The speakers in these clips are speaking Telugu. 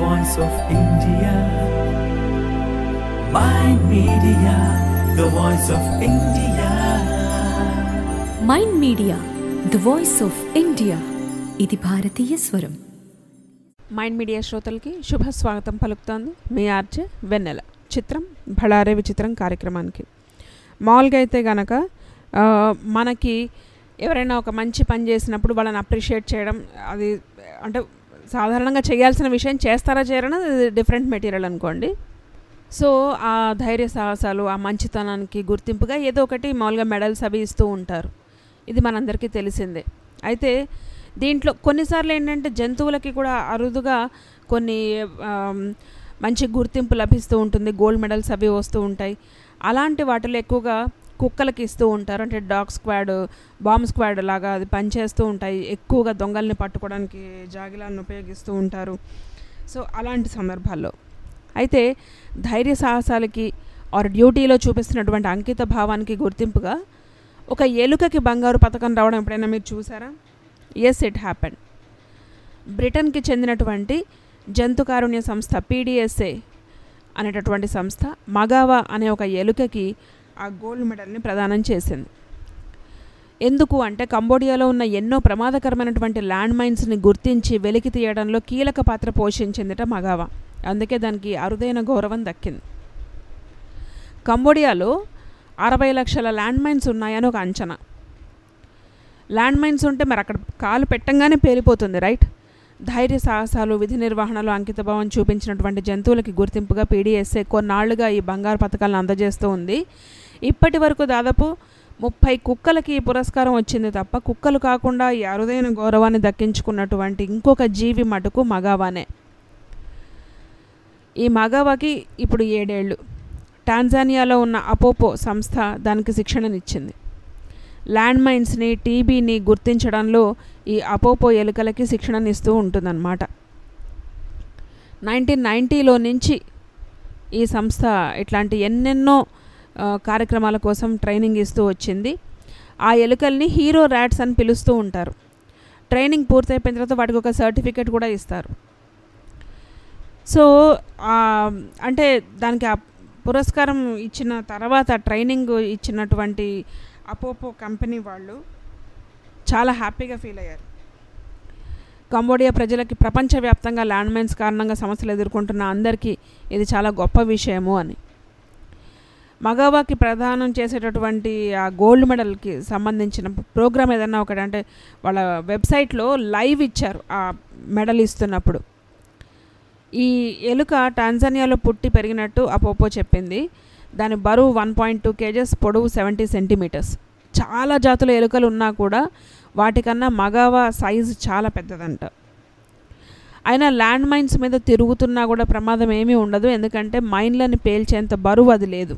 voice of India. Mind Media, the voice of India. Mind Media the voice of India ఇది భారతీయ స్వరం మైండ్ మీడియా శ్రోతలకి శుభ స్వాగతం పలుకుతోంది మీ ఆర్జే వెన్నెల చిత్రం భళారే విచిత్రం కార్యక్రమానికి మామూలుగా అయితే గనక ఆ, మనకి ఎవరైనా ఒక మంచి పని చేసినప్పుడు వాళ్ళని అప్రిషియేట్ చేయడం అది అంటే సాధారణంగా చేయాల్సిన విషయం చేస్తారా చేయరని అది డిఫరెంట్ మెటీరియల్ అనుకోండి సో ఆ ధైర్య సాహసాలు ఆ మంచితనానికి గుర్తింపుగా ఏదో ఒకటి మామూలుగా మెడల్స్ అవి ఇస్తూ ఉంటారు ఇది మనందరికీ తెలిసిందే అయితే దీంట్లో కొన్నిసార్లు ఏంటంటే జంతువులకి కూడా అరుదుగా కొన్ని ఆమ్, మంచి గుర్తింపు లభిస్తూ ఉంటుంది గోల్డ్ మెడల్స్ అవి వస్తూ ఉంటాయి అలాంటి వాటిలో ఎక్కువగా కుక్కలకి ఇస్తూ ఉంటారు అంటే డాగ్ స్క్వాడ్ బాంబ్ స్క్వాడ్ లాగా అది పనిచేస్తూ ఉంటాయి ఎక్కువగా దొంగల్ని పట్టుకోవడానికి జాగిలాలను ఉపయోగిస్తూ ఉంటారు సో అలాంటి సందర్భాల్లో అయితే ధైర్య సాహసాలకి ఆర్ డ్యూటీలో చూపిస్తున్నటువంటి అంకిత భావానికి గుర్తింపుగా ఒక ఎలుకకి బంగారు పథకం రావడం ఎప్పుడైనా మీరు చూసారా ఎస్ ఇట్ హ్యాపెన్ బ్రిటన్కి చెందినటువంటి జంతుకారుణ్య సంస్థ పీడిఎస్ఏ అనేటటువంటి సంస్థ మగావా అనే ఒక ఎలుకకి ఆ గోల్డ్ మెడల్ని ప్రదానం చేసింది ఎందుకు అంటే కంబోడియాలో ఉన్న ఎన్నో ప్రమాదకరమైనటువంటి ల్యాండ్ మైన్స్ని గుర్తించి వెలికి తీయడంలో కీలక పాత్ర పోషించిందిట మగావా అందుకే దానికి అరుదైన గౌరవం దక్కింది కంబోడియాలో అరవై లక్షల ల్యాండ్ మైన్స్ ఉన్నాయని ఒక అంచనా ల్యాండ్ మైన్స్ ఉంటే మరి అక్కడ కాలు పెట్టంగానే పేలిపోతుంది రైట్ ధైర్య సాహసాలు విధి నిర్వహణలో అంకితభావం చూపించినటువంటి జంతువులకి గుర్తింపుగా పీడిఎస్ఏ కొన్నాళ్లుగా ఈ బంగారు పథకాలను అందజేస్తూ ఉంది ఇప్పటి వరకు దాదాపు ముప్పై కుక్కలకి ఈ పురస్కారం వచ్చింది తప్ప కుక్కలు కాకుండా ఈ అరుదైన గౌరవాన్ని దక్కించుకున్నటువంటి ఇంకొక జీవి మటుకు మగావానే ఈ మగావాకి ఇప్పుడు ఏడేళ్ళు టాంజానియాలో ఉన్న అపోపో సంస్థ దానికి శిక్షణనిచ్చింది ల్యాండ్ మైన్స్ని టీబీని గుర్తించడంలో ఈ అపోపో ఎలుకలకి శిక్షణనిస్తూ ఉంటుందన్నమాట నైన్టీన్ నైంటీలో నుంచి ఈ సంస్థ ఇట్లాంటి ఎన్నెన్నో ఆ, కార్యక్రమాల కోసం ట్రైనింగ్ ఇస్తూ వచ్చింది ఆ ఎలుకల్ని హీరో ర్యాట్స్ అని పిలుస్తూ ఉంటారు ట్రైనింగ్ పూర్తయిపోయిన తర్వాత వాటికి ఒక సర్టిఫికేట్ కూడా ఇస్తారు సో ఆ, అంటే దానికి ఆ పురస్కారం ఇచ్చిన తర్వాత ట్రైనింగ్ ఇచ్చినటువంటి అపోపో కంపెనీ వాళ్ళు చాలా హ్యాపీగా ఫీల్ అయ్యారు కంబోడియా ప్రజలకి ప్రపంచవ్యాప్తంగా ల్యాండ్ మైన్స్ కారణంగా సమస్యలు ఎదుర్కొంటున్న అందరికీ ఇది చాలా గొప్ప విషయము అని మగవాకి ప్రదానం చేసేటటువంటి ఆ గోల్డ్ మెడల్కి సంబంధించిన ప్రోగ్రామ్ ఏదన్నా ఒకటి అంటే వాళ్ళ వెబ్సైట్లో లైవ్ ఇచ్చారు ఆ మెడల్ ఇస్తున్నప్పుడు ఈ ఎలుక టాంజానియాలో పుట్టి పెరిగినట్టు అపోపో చెప్పింది దాని బరువు వన్ పాయింట్ టూ కేజెస్ పొడవు సెవెంటీ సెంటీమీటర్స్ చాలా జాతుల ఎలుకలు ఉన్నా కూడా వాటికన్నా మగవ సైజు చాలా పెద్దదంట అయినా ల్యాండ్ మైన్స్ మీద తిరుగుతున్నా కూడా ప్రమాదం ఏమీ ఉండదు ఎందుకంటే మైన్లని పేల్చేంత బరువు అది లేదు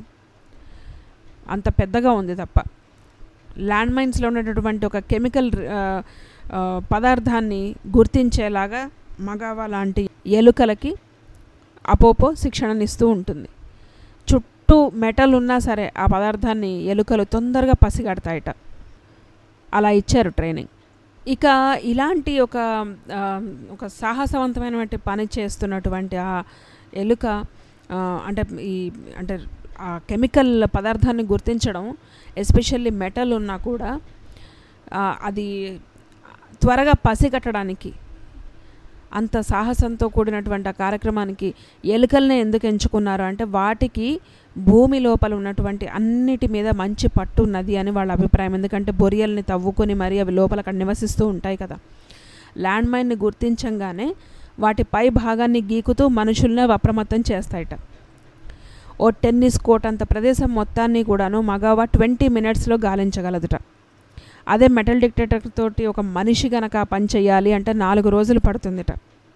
అంత పెద్దగా ఉంది తప్ప ల్యాండ్ మైన్స్లో ఉన్నటువంటి ఒక కెమికల్ ఆ, ఆ, పదార్థాన్ని గుర్తించేలాగా మగావా లాంటి ఎలుకలకి అపోపో శిక్షణనిస్తూ ఉంటుంది చుట్టూ మెటల్ ఉన్నా సరే ఆ పదార్థాన్ని ఎలుకలు తొందరగా పసిగడతాయట అలా ఇచ్చారు ట్రైనింగ్ ఇక ఇలాంటి ఒక ఆ, ఒక సాహసవంతమైనటువంటి పని చేస్తున్నటువంటి ఆ ఎలుక ఆ, అంటే ఈ అంటే ఆ కెమికల్ పదార్థాన్ని గుర్తించడం ఎస్పెషల్లీ మెటల్ ఉన్నా కూడా ఆ, అది త్వరగా పసిగట్టడానికి అంత సాహసంతో కూడినటువంటి ఆ కార్యక్రమానికి ఎలుకల్ని ఎందుకు ఎంచుకున్నారు అంటే వాటికి భూమి లోపల ఉన్నటువంటి అన్నిటి మీద మంచి పట్టు ఉన్నది అని వాళ్ళ అభిప్రాయం ఎందుకంటే బొరియల్ని తవ్వుకొని మరి అవి లోపల అక్కడ నివసిస్తూ ఉంటాయి కదా ల్యాండ్ మైన్ని గుర్తించంగానే వాటి పై భాగాన్ని గీకుతూ మనుషుల్ని అవి అప్రమత్తం చేస్తాయట ఓ టెన్నిస్ కోర్ట్ అంత ప్రదేశం మొత్తాన్ని కూడాను మగవా ట్వంటీ మినిట్స్లో గాలించగలదుట అదే మెటల్ డిక్టేటర్ తోటి ఒక మనిషి గనక ఆ పని చేయాలి అంటే నాలుగు రోజులు పడుతుందిట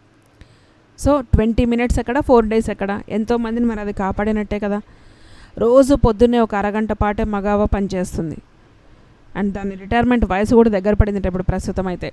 సో ట్వంటీ మినిట్స్ ఎక్కడ ఫోర్ డేస్ ఎక్కడ ఎంతోమందిని మరి అది కాపాడినట్టే కదా రోజు పొద్దున్నే ఒక అరగంట పాటే మగావ పనిచేస్తుంది అండ్ దాని రిటైర్మెంట్ వయసు కూడా దగ్గర పడింది ఇప్పుడు ప్రస్తుతం అయితే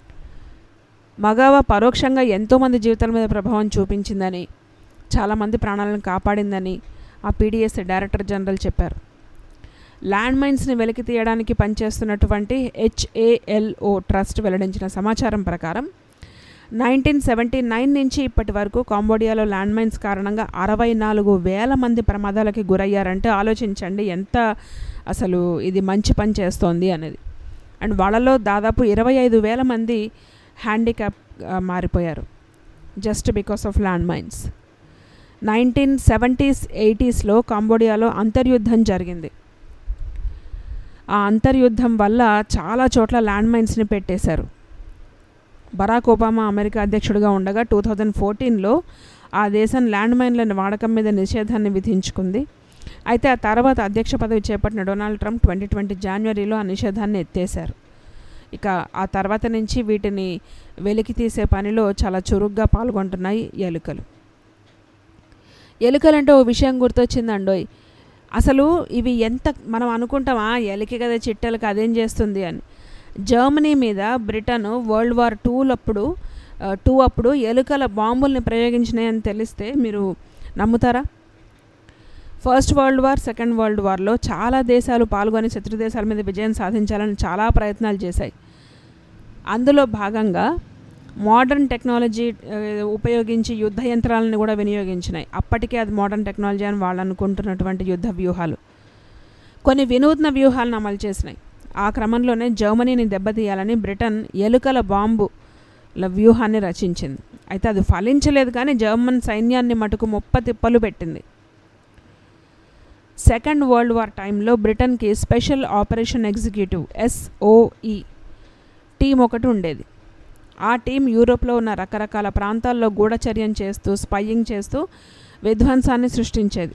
మగావ పరోక్షంగా ఎంతోమంది జీవితాల మీద ప్రభావం చూపించిందని చాలామంది ప్రాణాలను కాపాడిందని ఆ పీడిఎస్ డైరెక్టర్ జనరల్ చెప్పారు ల్యాండ్ మైన్స్ని వెలికి తీయడానికి పనిచేస్తున్నటువంటి హెచ్ఏఎల్ఓ ట్రస్ట్ వెల్లడించిన సమాచారం ప్రకారం నైన్టీన్ సెవెంటీ నైన్ నుంచి ఇప్పటి వరకు కాంబోడియాలో ల్యాండ్ మైన్స్ కారణంగా అరవై నాలుగు వేల మంది ప్రమాదాలకి గురయ్యారంటే ఆలోచించండి ఎంత అసలు ఇది మంచి పని చేస్తోంది అనేది అండ్ వాళ్ళలో దాదాపు ఇరవై ఐదు వేల మంది హ్యాండిక్యాప్ మారిపోయారు just because of land mines nineteen seventies ఎయిటీస్లో కాంబోడియాలో అంతర్యుద్ధం జరిగింది ఆ అంతర్యుద్ధం వల్ల చాలా చోట్ల ల్యాండ్ మైన్స్ని పెట్టేశారు బరాక్ ఒబామా అమెరికా అధ్యక్షుడిగా ఉండగా టూ థౌజండ్ ఫోర్టీన్లో ఆ దేశం ల్యాండ్ మైన్ల వాడకం మీద నిషేధాన్ని విధించుకుంది అయితే ఆ తర్వాత అధ్యక్ష పదవి చేపట్టిన డొనాల్డ్ ట్రంప్ ట్వంటీ ట్వంటీ జనవరిలో ఆ నిషేధాన్ని ఎత్తేశారు ఇక ఆ తర్వాత నుంచి వీటిని వెలికి తీసే పనిలో చాలా చురుగ్గా పాల్గొంటున్నాయి ఎలుకలు ఎలుకలంటే ఓ విషయం గుర్తొచ్చిందండోయ్ అసలు ఇవి ఎంత మనం అనుకుంటామా ఎలికి కదా చిట్టెలకి అదేం చేస్తుంది అని జర్మనీ మీద బ్రిటన్ వరల్డ్ వార్ టూలప్పుడు టూ అప్పుడు ఎలుకల బాంబుల్ని ప్రయోగించినాయని తెలిస్తే మీరు నమ్ముతారా first world war second world వార్లో చాలా దేశాలు పాల్గొని శత్రు దేశాల మీద విజయం సాధించాలని చాలా ప్రయత్నాలు చేశాయి అందులో భాగంగా మోడర్న్ టెక్నాలజీ ఆ, ఉపయోగించి యుద్ధ యంత్రాలను కూడా వినియోగించినాయి అప్పటికే అది మోడర్న్ టెక్నాలజీ అని వాళ్ళు అనుకుంటున్నటువంటి యుద్ధ వ్యూహాలు కొన్ని వినూత్న వ్యూహాలను అమలు చేసినాయి ఆ క్రమంలోనే జర్మనీని దెబ్బతీయాలని బ్రిటన్ ఎలుకల బాంబుల వ్యూహాన్ని రచించింది అయితే అది ఫలించలేదు కానీ జర్మన్ సైన్యాన్ని మటుకు ముప్ప తిప్పలు పెట్టింది సెకండ్ వరల్డ్ వార్ టైంలో బ్రిటన్కి special operation executive SOE team ఒకటి ఉండేది ఆ టీం యూరోప్లో ఉన్న రకరకాల ప్రాంతాల్లో గూఢచర్యం చేస్తూ స్పైయింగ్ చేస్తూ విధ్వంసాన్ని సృష్టించేది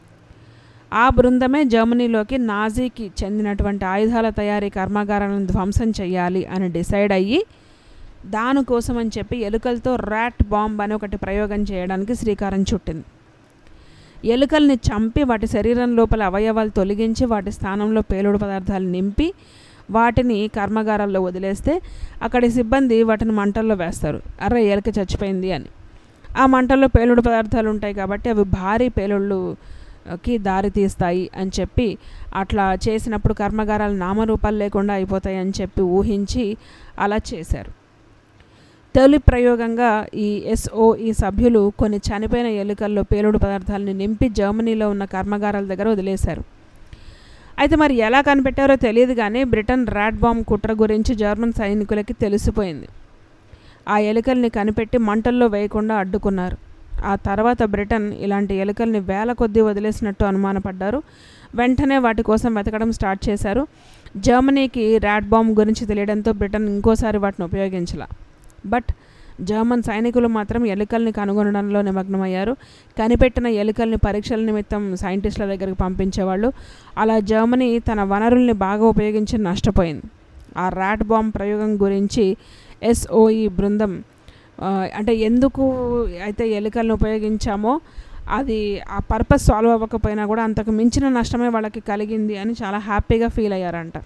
ఆ బృందమే జర్మనీలోకి నాజీకి చెందినటువంటి ఆయుధాల తయారీ కర్మాగారాలను ధ్వంసం చేయాలి అని డిసైడ్ అయ్యి దానికోసం అని చెప్పి ఎలుకలతో ర్యాట్ బాంబ్ అని ఒకటి ప్రయోగం చేయడానికి శ్రీకారం చుట్టింది ఎలుకల్ని చంపి వాటి శరీరం లోపల అవయవాలు తొలగించి వాటి స్థానంలో పేలుడు పదార్థాలు నింపి వాటిని కర్మాగారాల్లో వదిలేస్తే అక్కడి సిబ్బంది వాటిని మంటల్లో వేస్తారు అర్రే ఎలుక చచ్చిపోయింది అని ఆ మంటల్లో పేలుడు పదార్థాలు ఉంటాయి కాబట్టి అవి భారీ పేలుళ్ళుకి దారి తీస్తాయి అని చెప్పి అట్లా చేసినప్పుడు కర్మాగారాలు నామరూపాలు లేకుండా అయిపోతాయి అని చెప్పి ఊహించి అలా చేశారు తొలి ప్రయోగంగా ఈ ఎస్ఓఈ సభ్యులు కొన్ని చనిపోయిన ఎలుకల్లో పేలుడు పదార్థాలను నింపి జర్మనీలో ఉన్న కర్మాగారాల దగ్గర వదిలేశారు అయితే మరి ఎలా కనిపెట్టారో తెలియదు కానీ బ్రిటన్ ర్యాట్ బాంబ్ కుట్ర గురించి జర్మన్ సైనికులకి తెలిసిపోయింది ఆ ఎలుకల్ని కనిపెట్టి మంటల్లో వేయకుండా అడ్డుకున్నారు ఆ తర్వాత బ్రిటన్ ఇలాంటి ఎలుకల్ని వేల కొద్దీ వదిలేసినట్టు అనుమానపడ్డారు వెంటనే వాటి కోసం వెతకడం స్టార్ట్ చేశారు జర్మనీకి ర్యాట్ బాంబ్ గురించి తెలియడంతో బ్రిటన్ ఇంకోసారి వాటిని ఉపయోగించాల బట్ జర్మన్ సైనికులు మాత్రం ఎలుకల్ని కనుగొనడంలో నిమగ్నమయ్యారు కనిపెట్టిన ఎలుకల్ని పరీక్షల నిమిత్తం సైంటిస్టుల దగ్గరికి పంపించేవాళ్ళు అలా జర్మనీ తన వనరుల్ని బాగా ఉపయోగించి నష్టపోయింది ఆ ర్యాట్ బాంబ్ ప్రయోగం గురించి ఎస్ఓఈ బృందం ఆ, అంటే ఎందుకు అయితే ఎలుకల్ని ఉపయోగించామో అది ఆ పర్పస్ సాల్వ్ అవ్వకపోయినా కూడా అంతకు మించిన నష్టమే వాళ్ళకి కలిగింది అని చాలా హ్యాపీగా ఫీల్ అయ్యారంట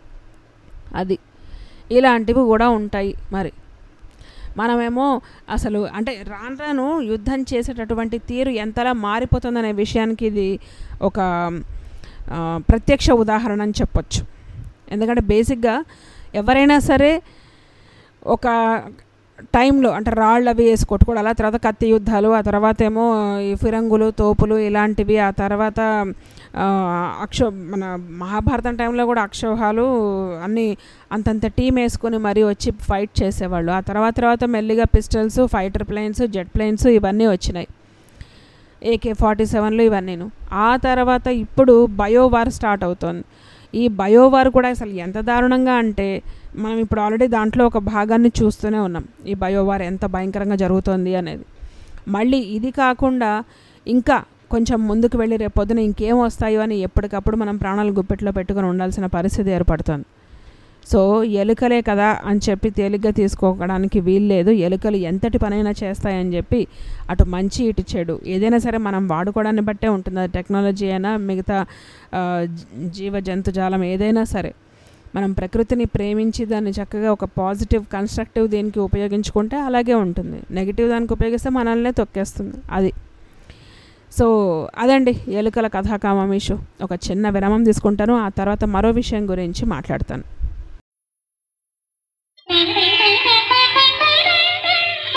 అది ఇలాంటివి కూడా ఉంటాయి మరి మనమేమో అసలు అంటే రాను రాను యుద్ధం చేసేటటువంటి తీరు ఎంతలా మారిపోతుందనే విషయానికి ఇది ఒక ఆ, ప్రత్యక్ష ఉదాహరణ అని చెప్పొచ్చు ఎందుకంటే బేసిక్గా ఎవరైనా సరే ఒక టైంలో అంటే రాళ్ళు అవి వేసి కొట్టుకోవడం అలా తర్వాత కత్తి యుద్ధాలు ఆ తర్వాత ఏమో ఈ ఫిరంగులు తోపులు ఇలాంటివి ఆ తర్వాత ఆ, అక్షో మన మహాభారతం టైంలో కూడా అక్షోహాలు అన్నీ అంతంత టీం వేసుకొని మరీ వచ్చి ఫైట్ చేసేవాళ్ళు ఆ తర్వాత తర్వాత మెల్లిగా pistols fighter planes jet planes ఇవన్నీ వచ్చినాయి ఏకే ఫార్టీ సెవెన్లు ఇవన్నీను ఆ తర్వాత ఇప్పుడు బయోవార్ స్టార్ట్ అవుతోంది ఈ బయోవార్ కూడా అసలు ఎంత దారుణంగా అంటే మనం ఇప్పుడు ఆల్రెడీ దాంట్లో ఒక భాగాన్ని చూస్తూనే ఉన్నాం ఈ బయోవార్ ఎంత భయంకరంగా జరుగుతోంది అనేది మళ్ళీ ఇది కాకుండా ఇంకా కొంచెం ముందుకు వెళ్ళి రేపు పొద్దున ఇంకేం వస్తాయో అని ఎప్పటికప్పుడు మనం ప్రాణాలు గుప్పెట్లో పెట్టుకొని ఉండాల్సిన పరిస్థితి ఏర్పడుతుంది సో ఎలుకలే కదా అని చెప్పి తేలిగ్గా తీసుకోవడానికి వీల్లేదు ఎలుకలు ఎంతటి పనైనా చేస్తాయని చెప్పి అటు మంచి ఇటు చెడు ఏదైనా సరే మనం వాడుకోవడాన్ని బట్టే ఉంటుంది అది టెక్నాలజీ అయినా మిగతా ఆ, జీ- జీవ జంతుజాలం ఏదైనా సరే మనం ప్రకృతిని ప్రేమించి దాన్ని చక్కగా ఒక పాజిటివ్ కన్స్ట్రక్టివ్ దీనికి ఉపయోగించుకుంటే అలాగే ఉంటుంది నెగిటివ్ దానికి ఉపయోగిస్తే మనల్నే తొక్కేస్తుంది అది సో అదండి ఎలుకల కథాకామమీషు ఒక చిన్న విరామం తీసుకుంటాను ఆ తర్వాత మరో విషయం గురించి మాట్లాడతాను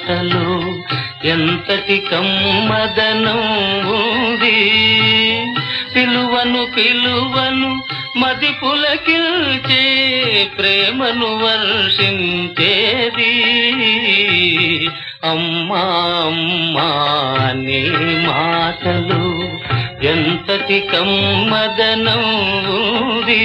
మాటలు ఎంతటి కమ్మదనం ఉంది పిలువను పిలువను మది పులకిల్చే ప్రేమను వర్షించేది అమ్మా అమ్మా నీ మాటలు ఎంతటి కమ్మదనం ఉంది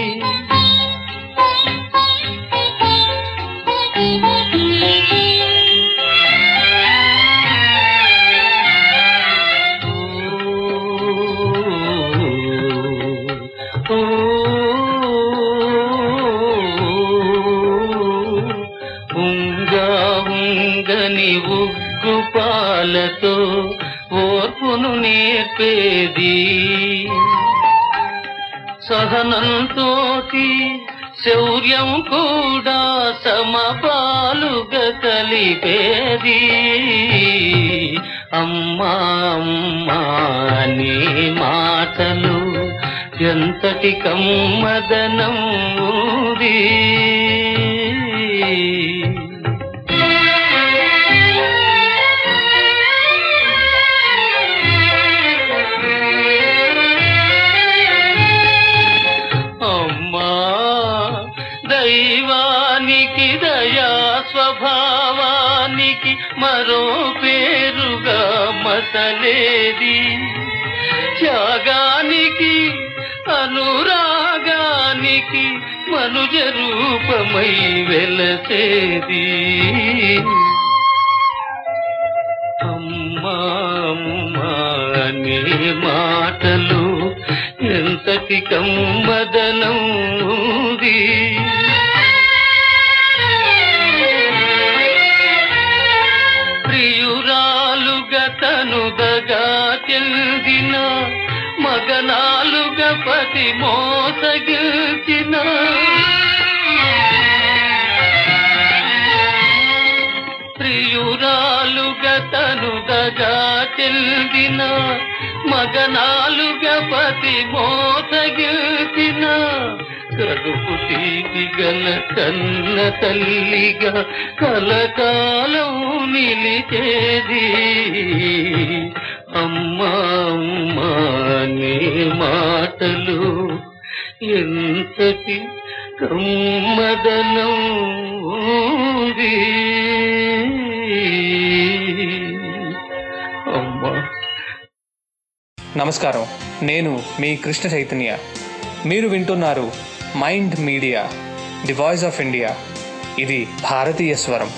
ఉంగా ఉంగని ఉగ్గు పాలతో ఓర్పును నేర్పేది సహనంతోటి శౌర్యం కూడా సమపాలుగా కలిపేది అమ్మా అమ్మా నీ మాటలు ఎంతటి కమ్మదనం ఉంది అమ్మా దైవానికి దయా స్వభావానికి మరో పేరుగా మసలేది త్యాగానికి అనురాగానికి మనుజ రూపమై వెలసేది అమ్మా అమ్మా అనే మాటలు ఎంతటి కమ్మదనం ఉంది ప్రియురాలుగా తనుదగా చెందిన మగనాలుగా పతి మోసగిల్చిన ప్రియురాలుగా తనుదగా చెందిన మగనాలుగా పతి మోసగిల్చిన కడుపు తీపి గల కన్న తల్లిగా కలకాలం నిలిచేది అమ్మా అమ్మా నీ మాటలు ఎంతటి కమ్మదనం ఉంది అమ్మా నమస్కారం నేను మీ కృష్ణ చైతన్య మీరు వింటున్నారు Mind Media the voice of India ఇది భారతీయ స్వరం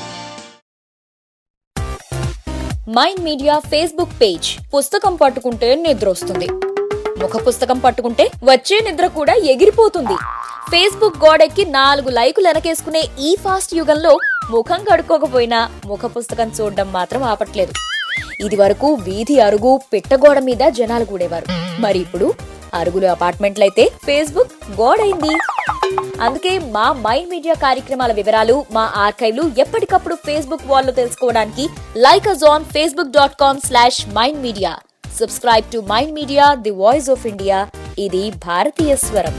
మైండ్ మీడియా ఫేస్బుక్ పేజ్ పుస్తకం పట్టుకుంటే నిద్ర వస్తుంది ముఖ పుస్తకం పట్టుకుంటే వచ్చే నిద్ర కూడా ఎగిరిపోతుంది ఫేస్బుక్ గోడెక్కి నాలుగు లైకులు వెనకేసుకునే ఈ ఫాస్ట్ యుగంలో ముఖం కడుక్కోకపోయినా ముఖ పుస్తకం చూడడం మాత్రం ఆపట్లేదు ఇది వరకు వీధి అరుగు పిట్టగోడ మీద జనాలు కూడేవారు మరి ఇప్పుడు అరుగులు అపార్ట్మెంట్లయితే ఫేస్బుక్ గోడైంది అందుకే మా మైండ్ మీడియా కార్యక్రమాల వివరాలు మా ఆర్కైవ్లు ఎప్పటికప్పుడు ఫేస్బుక్ వాల్లో తెలుసుకోవడానికి like us on Facebook dot com slash Mind Media subscribe to Mind Media the voice of India ఇది భారతీయ స్వరం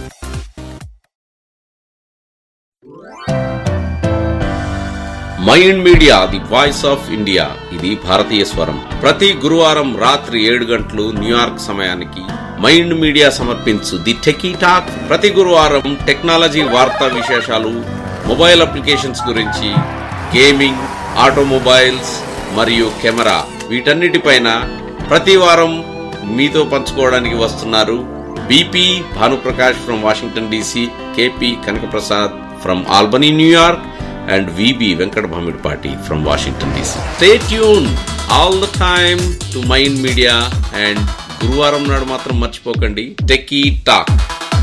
Mind Media the voice of India ఇది భారతీయ స్వరం ప్రతి గురువారం రాత్రి ఏడు గంటలు న్యూయార్క్ సమయానికి మైండ్ మీడియా సమర్పించు ది టెకీ టాక్ ప్రతి గురువారం టెక్నాలజీ వార్తా విశేషాలు మొబైల్ అప్లికేషన్స్ గురించి గేమింగ్ ఆటోమొబైల్స్ మరియు కెమెరా వీటన్నిటిపైన ప్రతి వారం మీతో పంచుకోవడానికి వస్తున్నారు BP Bhanuprakash from Washington DC KP Kanakaprasad from Albany New York and VB Venkat Bhamidpati from Washington DC. Stay tuned all the time to Mind Media and గురువారం నాడు మాత్రం మర్చిపోకండి టెకీ టాక్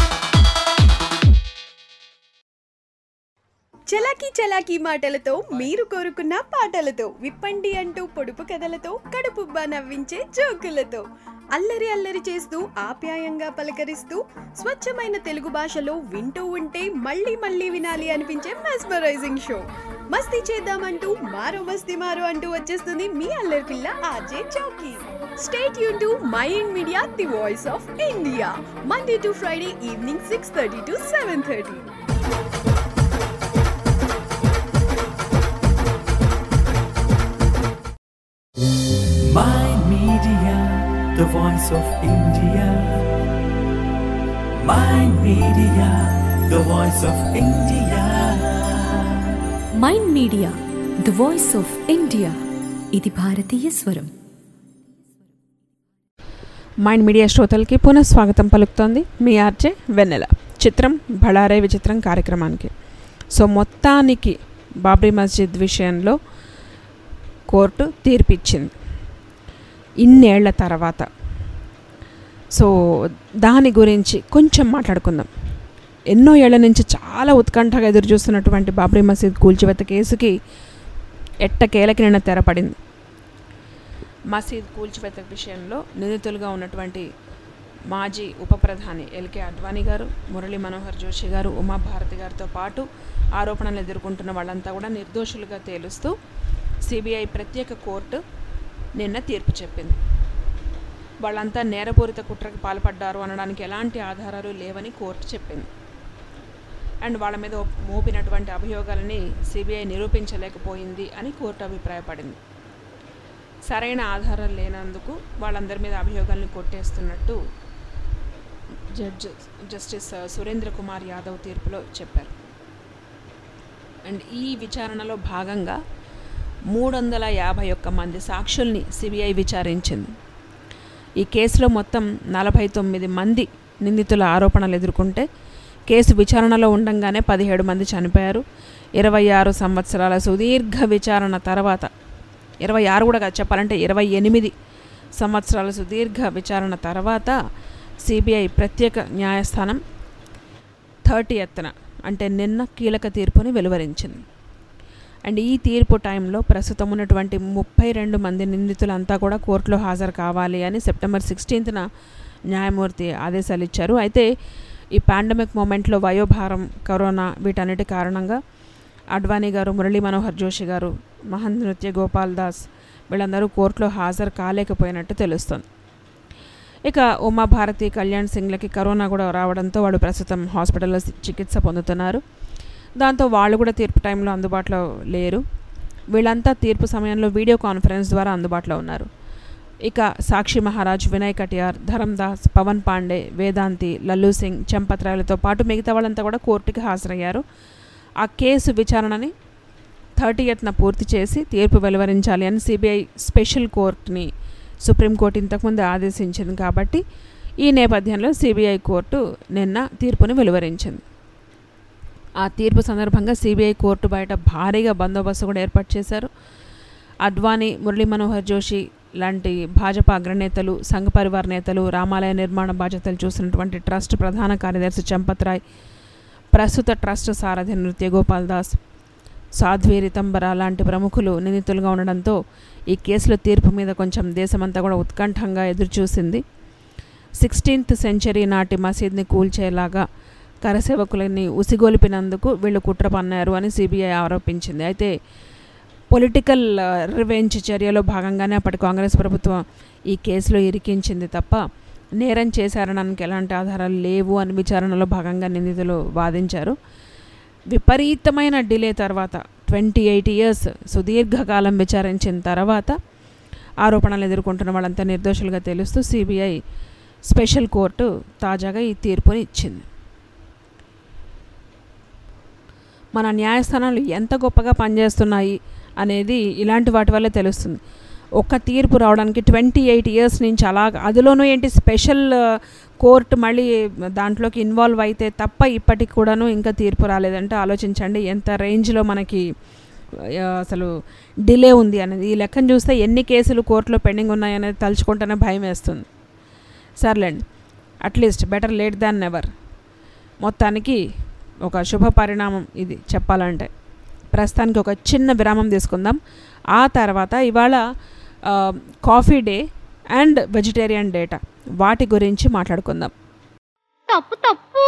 చలాకీ చలాకీ మాటలతో మీరు కోరుకున్న పాటలతో విప్పండి అంటూ పొడుపు కథలతో కడుపుబ్బా నవ్వించే జోకులతో అల్లరి అల్లరి చేస్తూ ఆప్యాయంగా పలకరిస్తూ స్వచ్ఛమైన తెలుగు భాషలో వింటూ ఉంటే మళ్ళీ మళ్ళీ వినాలి అనిపించే మెస్మరైజింగ్ షో మస్తీ చేద్దామంటూ మారో మస్తీ మారో అంటూ వచ్చేస్తుంది మీ అల్లరి పిల్ల ఆర్జే చౌకీ స్టేట్ యూన్ to Mind Media the voice of India Monday to Friday evening six thirty to seven thirty Media, the voice of India. Mind Media, the voice of India. Mind Media the voice of India ఇది భారతీయ స్వరం మైండ్ మీడియా శ్రోతలకి పునః స్వాగతం పలుకుతోంది మీ ఆర్జే వెన్నెల చిత్రం బళారే విచిత్రం కార్యక్రమానికి సో మొత్తానికి బాబ్రీ మస్జిద్ విషయంలో కోర్టు తీర్పిచ్చింది ఇన్నేళ్ల తర్వాత సో దాని గురించి కొంచెం మాట్లాడుకుందాం ఎన్నో ఏళ్ల నుంచి చాలా ఉత్కంఠగా ఎదురు చూస్తున్నటువంటి బాబ్రీ మసీద్ కూల్చివేత కేసుకి ఎట్టకేలకి నిన్న తెరపడింది మసీద్ కూల్చివేత విషయంలో నిందితులుగా ఉన్నటువంటి మాజీ ఉప ప్రధాని ఎల్కే అద్వానీ గారు మురళీ మనోహర్ జోషి గారు ఉమాభారతి గారితో పాటు ఆరోపణలు ఎదుర్కొంటున్న వాళ్ళంతా కూడా నిర్దోషులుగా తేలుస్తూ సిబిఐ ప్రత్యేక కోర్టు నిన్న తీర్పు చెప్పింది వాళ్ళంతా నేరపూరిత కుట్రకు పాల్పడ్డారు అనడానికి ఎలాంటి ఆధారాలు లేవని కోర్టు చెప్పింది అండ్ వాళ్ళ మీద మోపినటువంటి అభియోగాలని సిబిఐ నిరూపించలేకపోయింది అని కోర్టు అభిప్రాయపడింది సరైన ఆధారం లేనందుకు వాళ్ళందరి మీద అభియోగాల్ని కొట్టేస్తున్నట్టు జడ్జ్ జస్టిస్ సురేంద్ర కుమార్ యాదవ్ తీర్పులో చెప్పారు అండ్ ఈ విచారణలో భాగంగా మూడు వందల యాభై ఒక్క మంది సాక్షుల్ని సిబిఐ విచారించింది ఈ కేసులో మొత్తం నలభై తొమ్మిది మంది నిందితుల ఆరోపణలు ఎదుర్కొంటే కేసు విచారణలో ఉండంగానే పదిహేడు మంది చనిపోయారు ఇరవై ఆరు సంవత్సరాల సుదీర్ఘ విచారణ తర్వాత ఇరవై ఆరు కూడా కాదు చెప్పాలంటే ఇరవై ఎనిమిది సంవత్సరాల సుదీర్ఘ విచారణ తర్వాత సిబిఐ ప్రత్యేక న్యాయస్థానం థర్టీ ఎత్తున అంటే నిన్న కీలక తీర్పుని వెలువరించింది అండ్ ఈ తీర్పు టైంలో ప్రస్తుతం ఉన్నటువంటి ముప్పై రెండు మంది నిందితులంతా కూడా కోర్టులో హాజరు కావాలి అని సెప్టెంబర్ సిక్స్టీన్త్న న్యాయమూర్తి ఆదేశాలు ఇచ్చారు అయితే ఈ పాండమిక్ మూమెంట్లో వయోభారం కరోనా వీటన్నిటి కారణంగా అడ్వానీ గారు మురళీ మనోహర్ జోషి గారు మహన్ నృత్య గోపాల్ దాస్ వీళ్ళందరూ కోర్టులో హాజరు కాలేకపోయినట్టు తెలుస్తుంది ఇక ఉమాభారతి కళ్యాణ్ సింగ్లకి కరోనా కూడా రావడంతో వాళ్ళు ప్రస్తుతం హాస్పిటల్లో చికిత్స పొందుతున్నారు దాంతో వాళ్ళు కూడా తీర్పు టైంలో అందుబాటులో లేరు వీళ్ళంతా తీర్పు సమయంలో వీడియో కాన్ఫరెన్స్ ద్వారా అందుబాటులో ఉన్నారు ఇక సాక్షి మహారాజ్ వినయ్ కటియార్ ధరమ్ దాస్ పవన్ పాండే వేదాంతి లల్లు సింగ్ చంపత్రాయలతో పాటు మిగతా వాళ్ళంతా కూడా కోర్టుకి హాజరయ్యారు ఆ కేసు విచారణని థర్టీ ఎత్న పూర్తి చేసి తీర్పు వెలువరించాలి అని సిబిఐ స్పెషల్ కోర్టుని సుప్రీంకోర్టు ఇంతకుముందు ఆదేశించింది కాబట్టి ఈ నేపథ్యంలో సిబిఐ కోర్టు నిన్న తీర్పుని వెలువరించింది ఆ తీర్పు సందర్భంగా సిబిఐ కోర్టు బయట భారీగా బందోబస్తు కూడా ఏర్పాటు చేశారు అద్వానీ మురళీ మనోహర్ జోషి లాంటి భాజపా అగ్రనేతలు సంఘ పరివార నేతలు రామాలయ నిర్మాణ బాధ్యతలు చూసినటువంటి ట్రస్ట్ ప్రధాన కార్యదర్శి చంపత్రాయ్ ప్రస్తుత ట్రస్ట్ సారథి నృత్య గోపాల్ దాస్ సాధ్వి రితంబర లాంటి ప్రముఖులు నిందితులుగా ఉండడంతో ఈ కేసులో తీర్పు మీద కొంచెం దేశమంతా కూడా ఉత్కంఠంగా ఎదురుచూసింది సిక్స్టీన్త్ సెంచరీ నాటి మసీద్ని కూల్చేలాగా కరసేవకులని ఉసిగొలిపినందుకు వీళ్ళు కుట్ర పన్నారు అని సిబిఐ ఆరోపించింది అయితే పొలిటికల్ రివెంజ్ చర్యలో భాగంగానే అప్పటి కాంగ్రెస్ ప్రభుత్వం ఈ కేసులో ఇరికించింది తప్ప నేరం చేశారనడానికి ఎలాంటి ఆధారాలు లేవు అని విచారణలో భాగంగా నిందితులు వాదించారు విపరీతమైన డిలే తర్వాత ట్వంటీ ఎయిట్ ఇయర్స్ సుదీర్ఘకాలం విచారించిన తర్వాత ఆరోపణలు ఎదుర్కొంటున్న వాళ్ళంతా నిర్దోషులుగా తెలుస్తూ సిబిఐ స్పెషల్ కోర్టు తాజాగా ఈ తీర్పుని ఇచ్చింది మన న్యాయస్థానాలు ఎంత గొప్పగా పనిచేస్తున్నాయి అనేది ఇలాంటి వాటి వల్లే తెలుస్తుంది ఒక్క తీర్పు రావడానికి ట్వంటీ ఎయిట్ ఇయర్స్ నుంచి అలా అందులోనూ ఏంటి స్పెషల్ కోర్టు మళ్ళీ దాంట్లోకి ఇన్వాల్వ్ అయితే తప్ప ఇప్పటికి కూడాను ఇంకా తీర్పు రాలేదంటే ఆలోచించండి ఎంత రేంజ్లో మనకి ఆ, అసలు డిలే ఉంది అనేది ఈ లెక్కను చూస్తే ఎన్ని కేసులు కోర్టులో పెండింగ్ ఉన్నాయనేది తలుచుకుంటేనే భయం వేస్తుంది సర్లేండి at least better late than never మొత్తానికి ఒక శుభ పరిణామం ఇది చెప్పాలంటే ప్రస్తుతానికి ఒక చిన్న విరామం తీసుకుందాం ఆ తర్వాత ఇవాళ ఆ, coffee day and vegetarian data వాటి గురించి మాట్లాడుకుందాం తప్పు తప్పు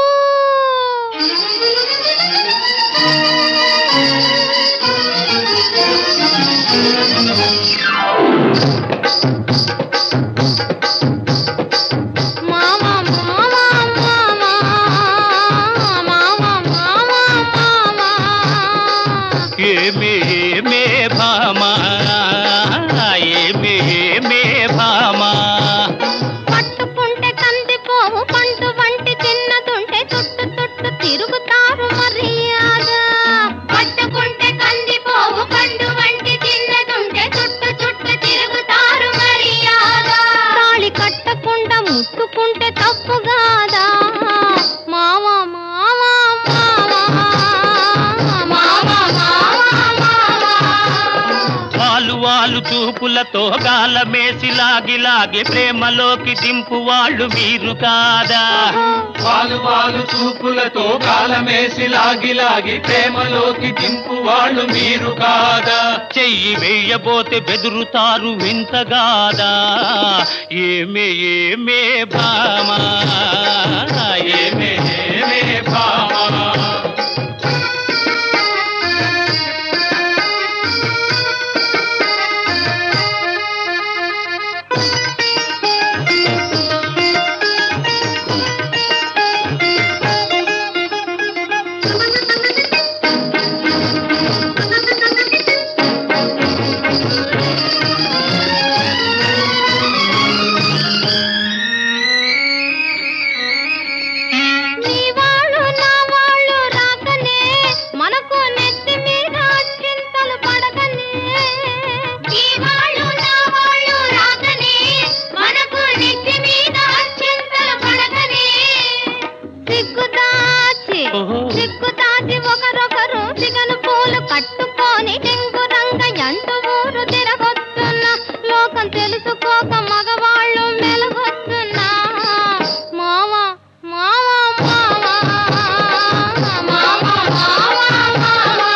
మావా మావా మావా మావా మావా మావా ఏమే ఏమే భామా ఏమే ఏమే భామా తిరుగుతారు మర్యాద పట్టుకుంటే కందిపోవు పండు వంటి చిన్నదుంటే చుట్టు చుట్టు తిరుగుతారు మర్యాద తాళి కట్టకుండా ముట్టుకుంటే తప్పు కాదా మావా మావా మావా మావా వాలు వాలు చూపులతో గాలమేసి లాగి లాగి ప్రేమలోకి దింపు వాళ్ళు మీరు కాదా వాలు వాలు చూపులతో కాలమేసి లాగి లాగి ప్రేమలోకి దింపు వాళ్ళు మీరు కాదా చెయ్యి వేయబోతే బెదురుతారు వింతగాదా ఏమే ఏమే భామా ఏమే ఏమే భామా నీ వాళ్ళు నా వాళ్ళు రాకనే మనకు నెత్తి మీద చింతలు పడకనే నీ వాళ్ళు నా వాళ్ళు రాకనే మనకు నెత్తి మీద చింతలు పడకనే సిగ్గు దాచి సిగ్గు దాచి ఒకరొకరు సిగను పూలు కట్టుకొని టెంగు రంగ ఎంటు ఊరు తిరగొస్తున్నా లోకం తెలుసుకోక మగవాళ్ళు మెలగొస్తున్నా మావా మావా మావా మావా మావా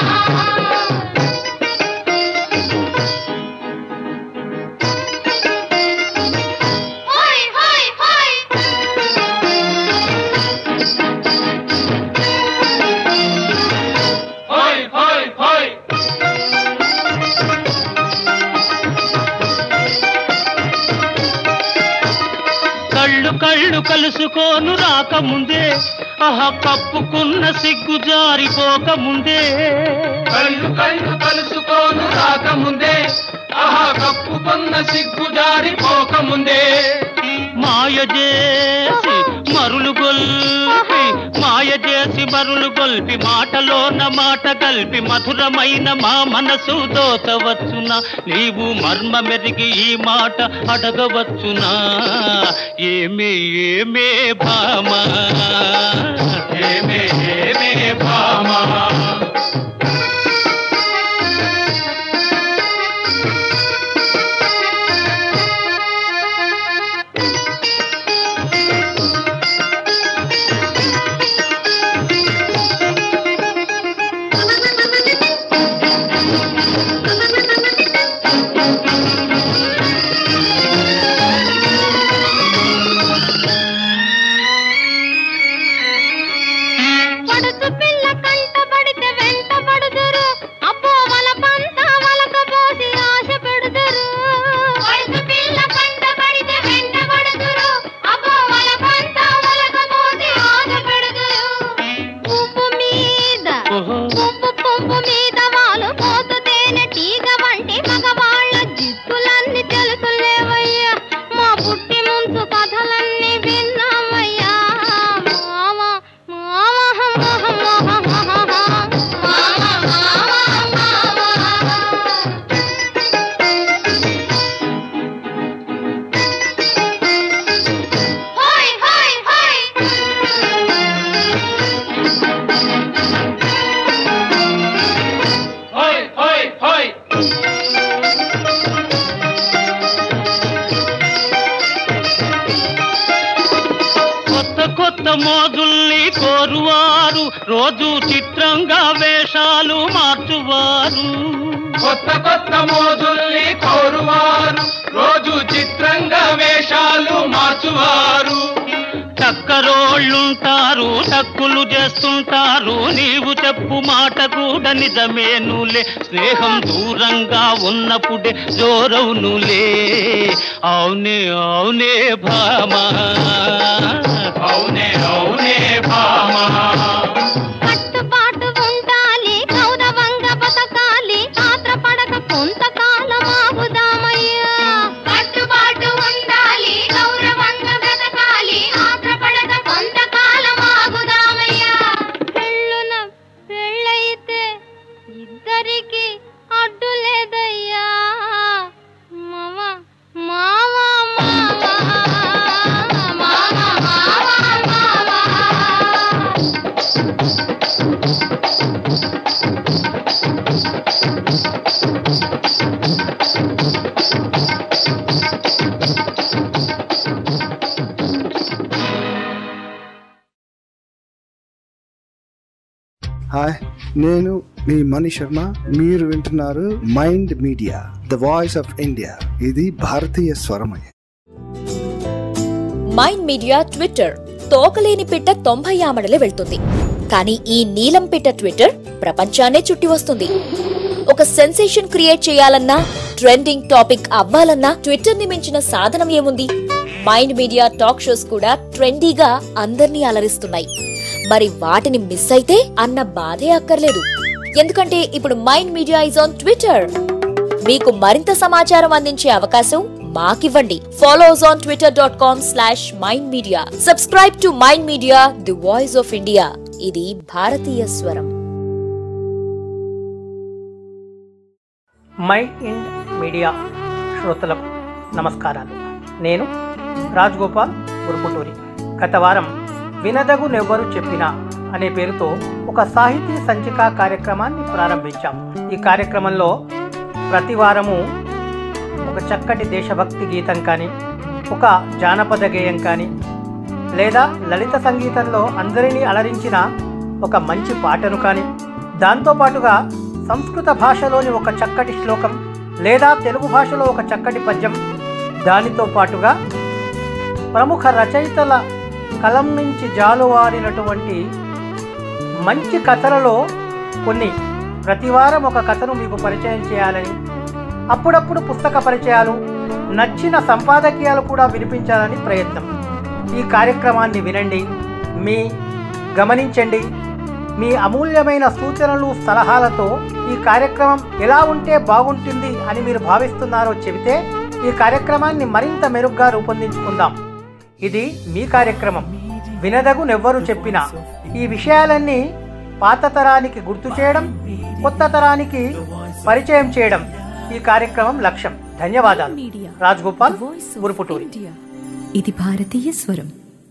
హోయ్ హోయ్ హోయ్ హోయ్ హోయ్ హోయ్ కళ్ళు కళ్ళు కలుసుకోను రాకముందే ఆహా కప్పుకున్న సిగ్గు జారిపోకముందే కళ్ళు కళ్ళు కలుసుకోను రాకముందే ఆహా కప్పుకున్న సిగ్గు జారిపోకముందే మాయ చేసి మరులు గొల్పి మాయ చేసి మరులు గొల్పి మాటలోన మాట కలిపి మధురమైన మా మనసు దోచవచ్చునా నీవు మర్మ మెరిగి ఈ మాట అడగవచ్చునా ఏమే ఏమే భామా ఏమే ఏమే భామా పడుచు పిల్ల కంటబడితే వెంటబడుదురు అబ్బో వల పంత వలకపోసి ఆశ పెడుదురు పడుచు పిల్ల కంటబడితే వెంటబడుదురు అబ్బో వల పంత వలకపోసి ఆశ పెడుదురు పువ్వు మీద పువ్వు పువ్వు మీద వాళ్ళు పోతు తేనె తీగ వంటి మగవాళ్ళ జిత్తులన్నీ తెలుసులేవయ్యా మా పుట్టి ముందు కథలన్నీ విన్నామయ్యా మావా హోయ్ హోయ్ హోయ్ హోయ్ హోయ్ హోయ్ కొత్త కొత్త మోజుల్ని కోరువారు రోజు చిత్రంగా వేషాలు మార్చువారు కొత్త కొత్త మోజుల్ని కోరువారు రోజు చిత్రంగా వేషాలు మార్చువారు టక్కరోళ్ళుంటారు టక్కులు చేస్తుంటారు నీవు చెప్పు మాట కూడా నిజమేనులే స్నేహం దూరంగా ఉన్నప్పుడే జోరవునులే అవునే అవునే భామా అవునే అవునే భామా కట్టుబాటు ఉండాలి గౌరవంగా బతకాలి ఆత్రపడక కొంతకాలం ఆగుదామయ్యా కట్టుబాటు ఉండాలి గౌరవంగా బతకాలి ఆత్రపడక కొంతకాలం ఆగుదామయ్యా హాయ్ నేను మీ మణి శర్మ మీరు వింటున్నారు Mind Media the voice of India ఇది భారతీయ స్వరమయ మైండ్ మీడియా ట్విట్టర్ తోకలేని పిట్ట తొంభై ఆమడలే వెళ్తుంది కానీ ఈ నీలం పిట్ట ట్విట్టర్ ప్రపంచాన్నే చుట్టి వస్తుంది ఒక సెన్సేషన్ క్రియేట్ చేయాలన్నా ట్రెండింగ్ టాపిక్ అవ్వాలన్నా ట్విట్టర్ ని మించిన సాధనం ఏముంది మైండ్ మీడియా టాక్ షోస్ కూడా ట్రెండీగా అందర్నీ అలరిస్తున్నాయి మరి వాటిని మిస్ అయితే అన్న బాధే అక్కర్లేదు ఎందుకంటే ఇప్పుడు Mind Media is on Twitter మీకు మరింత సమాచారం అందించే అవకాశం మాకివ్వండి follow us on Twitter dot com slash Mind Media subscribe to Mind Media the voice of India ఇది భారతీయ స్వరం మై ఇండ్ మీడియా శ్రోతలకు నమస్కారాలు నేను రాజ్ గోపాల్ గురుపుటూరి గత వారం వినదగు నెవ్వరు చెప్పినా అనే పేరుతో ఒక సాహితీ సంచిక కార్యక్రమాన్ని ప్రారంభించాం ఈ కార్యక్రమంలో ప్రతి వారము ఒక చక్కటి దేశభక్తి గీతం కానీ ఒక జానపద గేయం కానీ లేదా లలిత సంగీతంలో అందరినీ అలరించిన ఒక మంచి పాటను కానీ దాంతోపాటుగా సంస్కృత భాషలోని ఒక చక్కటి శ్లోకం లేదా తెలుగు భాషలో ఒక చక్కటి పద్యం దానితో పాటుగా ప్రముఖ రచయితల కలం నుంచి జాలువారినటువంటి మంచి కథలలో కొన్ని ప్రతివారం ఒక కథను మీకు పరిచయం చేయాలని అప్పుడప్పుడు పుస్తక పరిచయాలు నచ్చిన సంపాదకీయాలు కూడా వినిపించాలని ప్రయత్నం ఈ కార్యక్రమాన్ని వినండి మీ గమనించండి మీ అమూల్యమైన సూచనలు సలహాలతో ఈ కార్యక్రమం ఎలా ఉంటే బాగుంటుంది అని మీరు భావిస్తున్నారో చెబితే ఈ కార్యక్రమాన్ని మరింత మెరుగ్గా రూపొందించుకుందాం ఇది మీ కార్యక్రమం వినదగు నెవ్వరు చెప్పినా ఈ విషయాలన్నీ పాత తరానికి గుర్తు చేయడం కొత్త తరానికి పరిచయం చేయడం ఈ కార్యక్రమం లక్ష్యం ధన్యవాదాలు రాజ్ గోపాల్ గురుపుటూరి ఇది భారతీయ స్వరం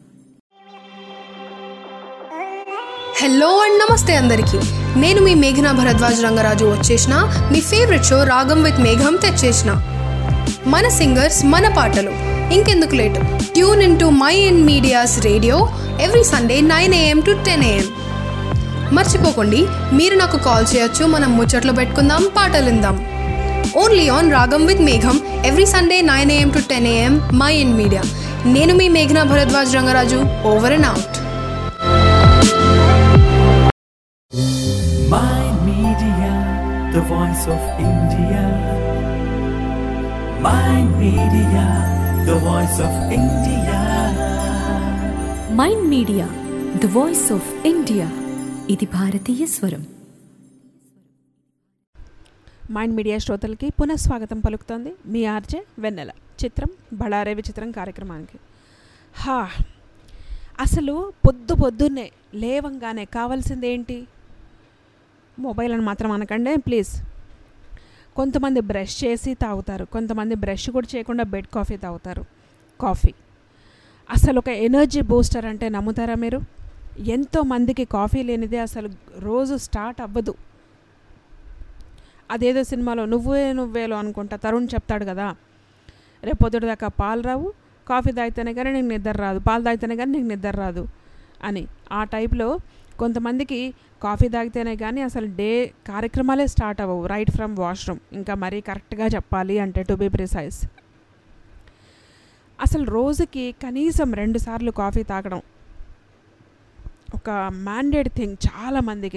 హలో అండ్ నమస్తే అందరికీ నేను మీ మేఘనా భరద్వాజ్ రంగరాజు వచ్చేసిన మీ ఫేవరెట్ షో రాగం విత్ మేఘం తెచ్చేసిన మన సింగర్స్ మన పాటలు ఇంకెందుకు late tune in to Mind Media's radio every Sunday nine AM to ten AM మర్చిపోకండి మీరు నాకు కాల్ చేయొచ్చు మనం ముచ్చట్లు పెట్టుకుందాం పాటలు విందాం ఓన్లీ ఆన్ రాగం విత్ మేఘం every Sunday nine AM to ten AM Mind Media నేను మీ మేఘనా Bharadwaj Rangaraju over and out Mind Media, the voice of India. Mind Media, the voice of India. Mind Media the voice of India ఇది భారతీయ స్వరం మైండ్ మీడియా శ్రోతలకి పునఃస్వాగతం పలుకుతోంది మీ ఆర్జే వెన్నెల చిత్రం బళారే విచిత్రం కార్యక్రమానికి హా అసలు పొద్దు పొద్దున్నే లేవంగానే కావాల్సింది ఏంటి మొబైల్ అని మాత్రం అనకండి ప్లీజ్ కొంతమంది బ్రష్ చేసి తాగుతారు కొంతమంది బ్రష్ కూడా చేయకుండా బెడ్ కాఫీ తాగుతారు కాఫీ అసలు ఒక ఎనర్జీ బూస్టర్ అంటే నమ్ముతారా మీరు ఎంతో మందికి కాఫీ లేనిదే అసలు రోజు స్టార్ట్ అవ్వదు అదేదో సినిమాలో నువ్వే నువ్వేలో అనుకుంటా తరుణ్ చెప్తాడు కదా రేపు పొద్దుటి దాకా పాలు రావు కాఫీ తాగితేనే కానీ నీకు నిద్ర రాదు పాలు తాగితేనే కానీ నీకు నిద్ర రాదు అని ఆ టైప్లో కొంతమందికి కాఫీ తాగితేనే కానీ అసలు డే కార్యక్రమాలే స్టార్ట్ అవ్వవు రైట్ ఫ్రమ్ వాష్రూమ్ ఇంకా మరీ కరెక్ట్గా చెప్పాలి అంటే టు బీ ప్రిసైజ్ అసలు రోజుకి కనీసం రెండు సార్లు కాఫీ తాగడం ఒక మ్యాండేడ్ థింగ్ చాలామందికి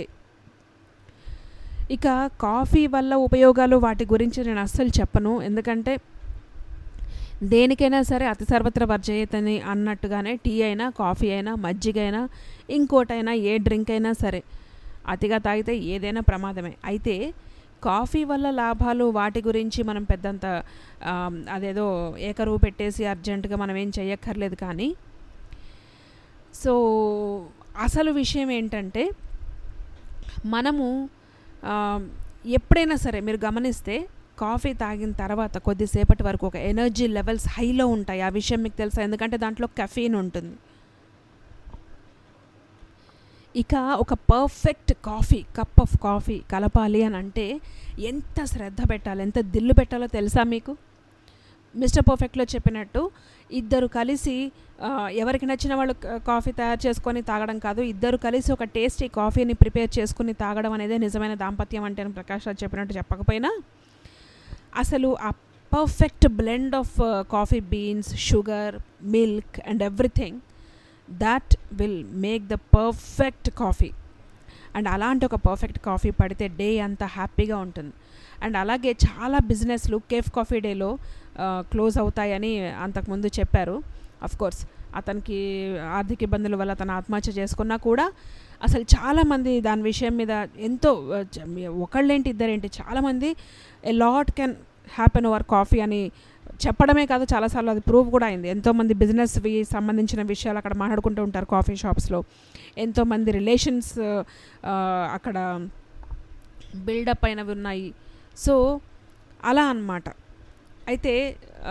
ఇక కాఫీ వల్ల ఉపయోగాలు వాటి గురించి నేను అస్సలు చెప్పను ఎందుకంటే దేనికైనా సరే అతి సర్వత్ర వర్జయతని అన్నట్టుగానే టీ అయినా కాఫీ అయినా మజ్జిగ అయినా ఇంకోటైనా ఏ డ్రింక్ అయినా సరే అతిగా తాగితే ఏదైనా ప్రమాదమే అయితే కాఫీ వల్ల లాభాలు వాటి గురించి మనం పెద్దంత ఆ, అదేదో ఏకరువు పెట్టేసి అర్జెంటుగా మనం ఏం చెయ్యక్కర్లేదు కానీ సో అసలు విషయం ఏంటంటే మనము ఆ, ఎప్పుడైనా సరే మీరు గమనిస్తే కాఫీ తాగిన తర్వాత కొద్దిసేపటి వరకు ఒక ఎనర్జీ లెవెల్స్ హైలో ఉంటాయి ఆ విషయం మీకు తెలుసా ఎందుకంటే దాంట్లో కెఫీన్ ఉంటుంది ఇక ఒక perfect coffee cup of coffee కలపాలి అని అంటే ఎంత శ్రద్ధ పెట్టాలి ఎంత దిల్లు పెట్టాలో తెలుసా మీకు మిస్టర్ పర్ఫెక్ట్లో చెప్పినట్టు ఇద్దరు కలిసి ఆ, ఎవరికి నచ్చిన వాళ్ళు క- కాఫీ తయారు చేసుకొని తాగడం కాదు ఇద్దరు కలిసి ఒక టేస్టీ కాఫీని ప్రిపేర్ చేసుకుని తాగడం అనేది నిజమైన దాంపత్యం అంటే అని ప్రకాష్ రాజ్ చెప్పినట్టు చెప్పకపోయినా అసలు ఆ perfect blend of coffee beans sugar milk and everything that will make the perfect coffee and అలాంటి ఒక పర్ఫెక్ట్ కాఫీ పడితే డే అంతా హ్యాపీగా ఉంటుంది అండ్ అలాగే చాలా బిజినెస్లు కేఫ్ కాఫీ డేలో క్లోజ్ అవుతాయని అంతకుముందు చెప్పారు అఫ్ కోర్స్ అతనికి ఆర్థిక ఇబ్బందుల వల్ల తను ఆత్మహత్య చేసుకున్నా కూడా అసలు చాలామంది దాని విషయం మీద ఎంతో ఆ, చ- ఒకళ్ళేంటి ఇద్దరేంటి చాలామంది a lot can happen over coffee అని చెప్పడమే కాదు చాలాసార్లు అది ప్రూవ్ కూడా అయింది ఎంతోమంది బిజినెస్వి సంబంధించిన విషయాలు అక్కడ మాట్లాడుకుంటూ ఉంటారు కాఫీ షాప్స్లో ఎంతోమంది రిలేషన్స్ అక్కడ బిల్డప్ అయినవి ఉన్నాయి సో అలా అన్నమాట అయితే ఆ,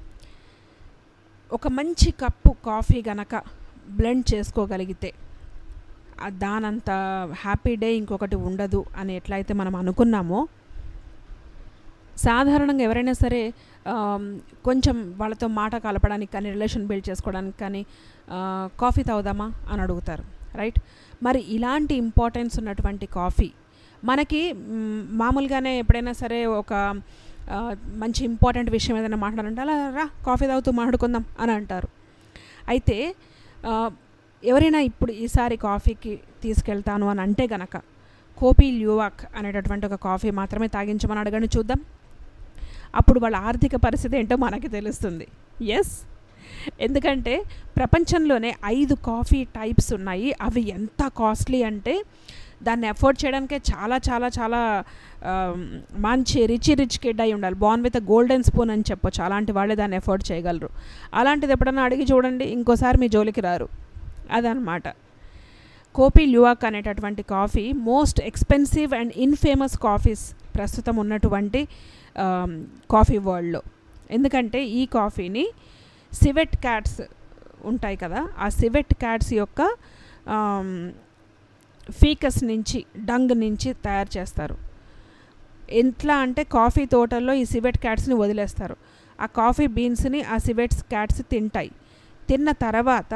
ఒక మంచి కప్పు కాఫీ గనక బ్లెండ్ చేసుకోగలిగితే ఆ దానంత హ్యాపీ డే ఇంకొకటి ఉండదు అని ఎట్లయితే మనం అనుకున్నామో సాధారణంగా ఎవరైనా సరే ఆమ్, కొంచెం వాళ్ళతో మాట కలపడానికి కానీ రిలేషన్ బిల్డ్ చేసుకోవడానికి కానీ ఆ, కాఫీ తాగుదామా అని అడుగుతారు రైట్ మరి ఇలాంటి ఇంపార్టెన్స్ ఉన్నటువంటి కాఫీ మనకి మ్, మామూలుగానే ఎప్పుడైనా సరే ఒక ఆ, మంచి ఇంపార్టెంట్ విషయం ఏదైనా మాట్లాడాలంటే అలా రా కాఫీ తాగుతూ మాట్లాడుకుందాం అని అంటారు అయితే ఆ, ఎవరైనా ఇప్పుడు ఈసారి కాఫీకి తీసుకెళ్తాను అని అంటే గనక కోపీ ల్యూవాక్ అనేటటువంటి ఒక కాఫీ మాత్రమే తాగించమని అడగండి చూద్దాం అప్పుడు వాళ్ళ ఆర్థిక పరిస్థితి ఏంటో మనకి తెలుస్తుంది ఎస్ ఎందుకంటే ప్రపంచంలోనే ఐదు కాఫీ టైప్స్ ఉన్నాయి అవి ఎంత కాస్ట్లీ అంటే దాన్ని ఎఫోర్డ్ చేయడానికే చాలా చాలా చాలా ఆ, మంచి రిచ్ రిచ్ కిడ్ అయి ఉండాలి బాన్ విత్ గోల్డెన్ స్పూన్ అని చెప్పొచ్చు అలాంటి వాళ్ళే దాన్ని ఎఫోర్డ్ చేయగలరు అలాంటిది ఎప్పుడన్నా అడిగి చూడండి ఇంకోసారి మీ జోలికి రారు అదనమాట కోపీ ల్యూవాక్ అనేటటువంటి coffee most expensive and infamous coffees ప్రస్తుతం ఉన్నటువంటి ఆమ్, కాఫీ వరల్డ్లో ఎందుకంటే ఈ కాఫీని సివెట్ క్యాట్స్ ఉంటాయి కదా ఆ సివెట్ క్యాట్స్ యొక్క ఆమ్, ఫీకస్ నుంచి డంగ్ నుంచి తయారు చేస్తారు ఎట్లా అంటే కాఫీ తోటల్లో ఈ సివెట్ క్యాట్స్ని వదిలేస్తారు ఆ కాఫీ బీన్స్ని ఆ సివెట్స్ క్యాట్స్ తింటాయి తిన్న తర్వాత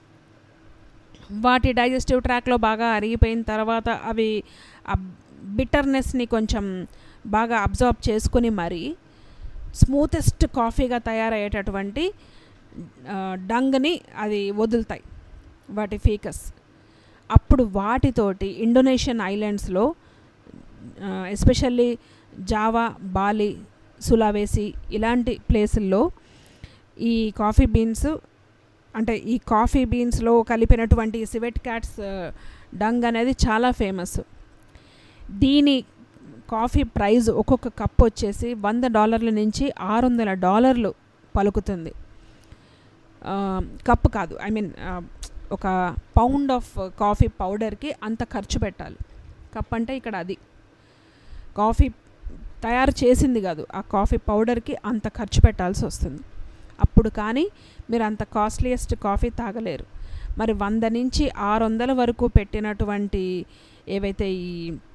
వాటి డైజెస్టివ్ ట్రాక్లో బాగా అరిగిపోయిన తర్వాత అవి ఆ బిటర్నెస్ని కొంచెం బాగా అబ్జర్వ్ చేసుకుని మరి స్మూతెస్ట్ కాఫీగా తయారయ్యేటటువంటి ఆ, డంగ్ని అది వదులుతాయి వాటి ఫీకస్ అప్పుడు వాటితోటి ఇండోనేషియన్ ఐలాండ్స్లో ఎస్పెషల్లీ జావా బాలి సులావేసి ఇలాంటి ప్లేసుల్లో ఈ కాఫీ బీన్స్ అంటే ఈ కాఫీ బీన్స్లో కలిపినటువంటి సివెట్ క్యాట్స్ డంగ్ అనేది చాలా ఫేమస్ దీని కాఫీ ప్రైస్ ఒక్కొక్క కప్ వచ్చేసి వంద డాలర్ల నుంచి ఆరు వందల డాలర్లు పలుకుతుంది ఆ, కప్ కాదు ఐ మీన్ ఒక పౌండ్ ఆఫ్ కాఫీ పౌడర్కి అంత ఖర్చు పెట్టాలి కప్ అంటే ఇక్కడ అది కాఫీ తయారు చేసింది కాదు ఆ కాఫీ పౌడర్కి అంత ఖర్చు పెట్టాల్సి వస్తుంది అప్పుడు కానీ మీరు అంత కాస్ట్లీయెస్ట్ కాఫీ తాగలేరు మరి వంద నుంచి ఆరు వందల వరకు పెట్టినటువంటి ఏవైతే ఈ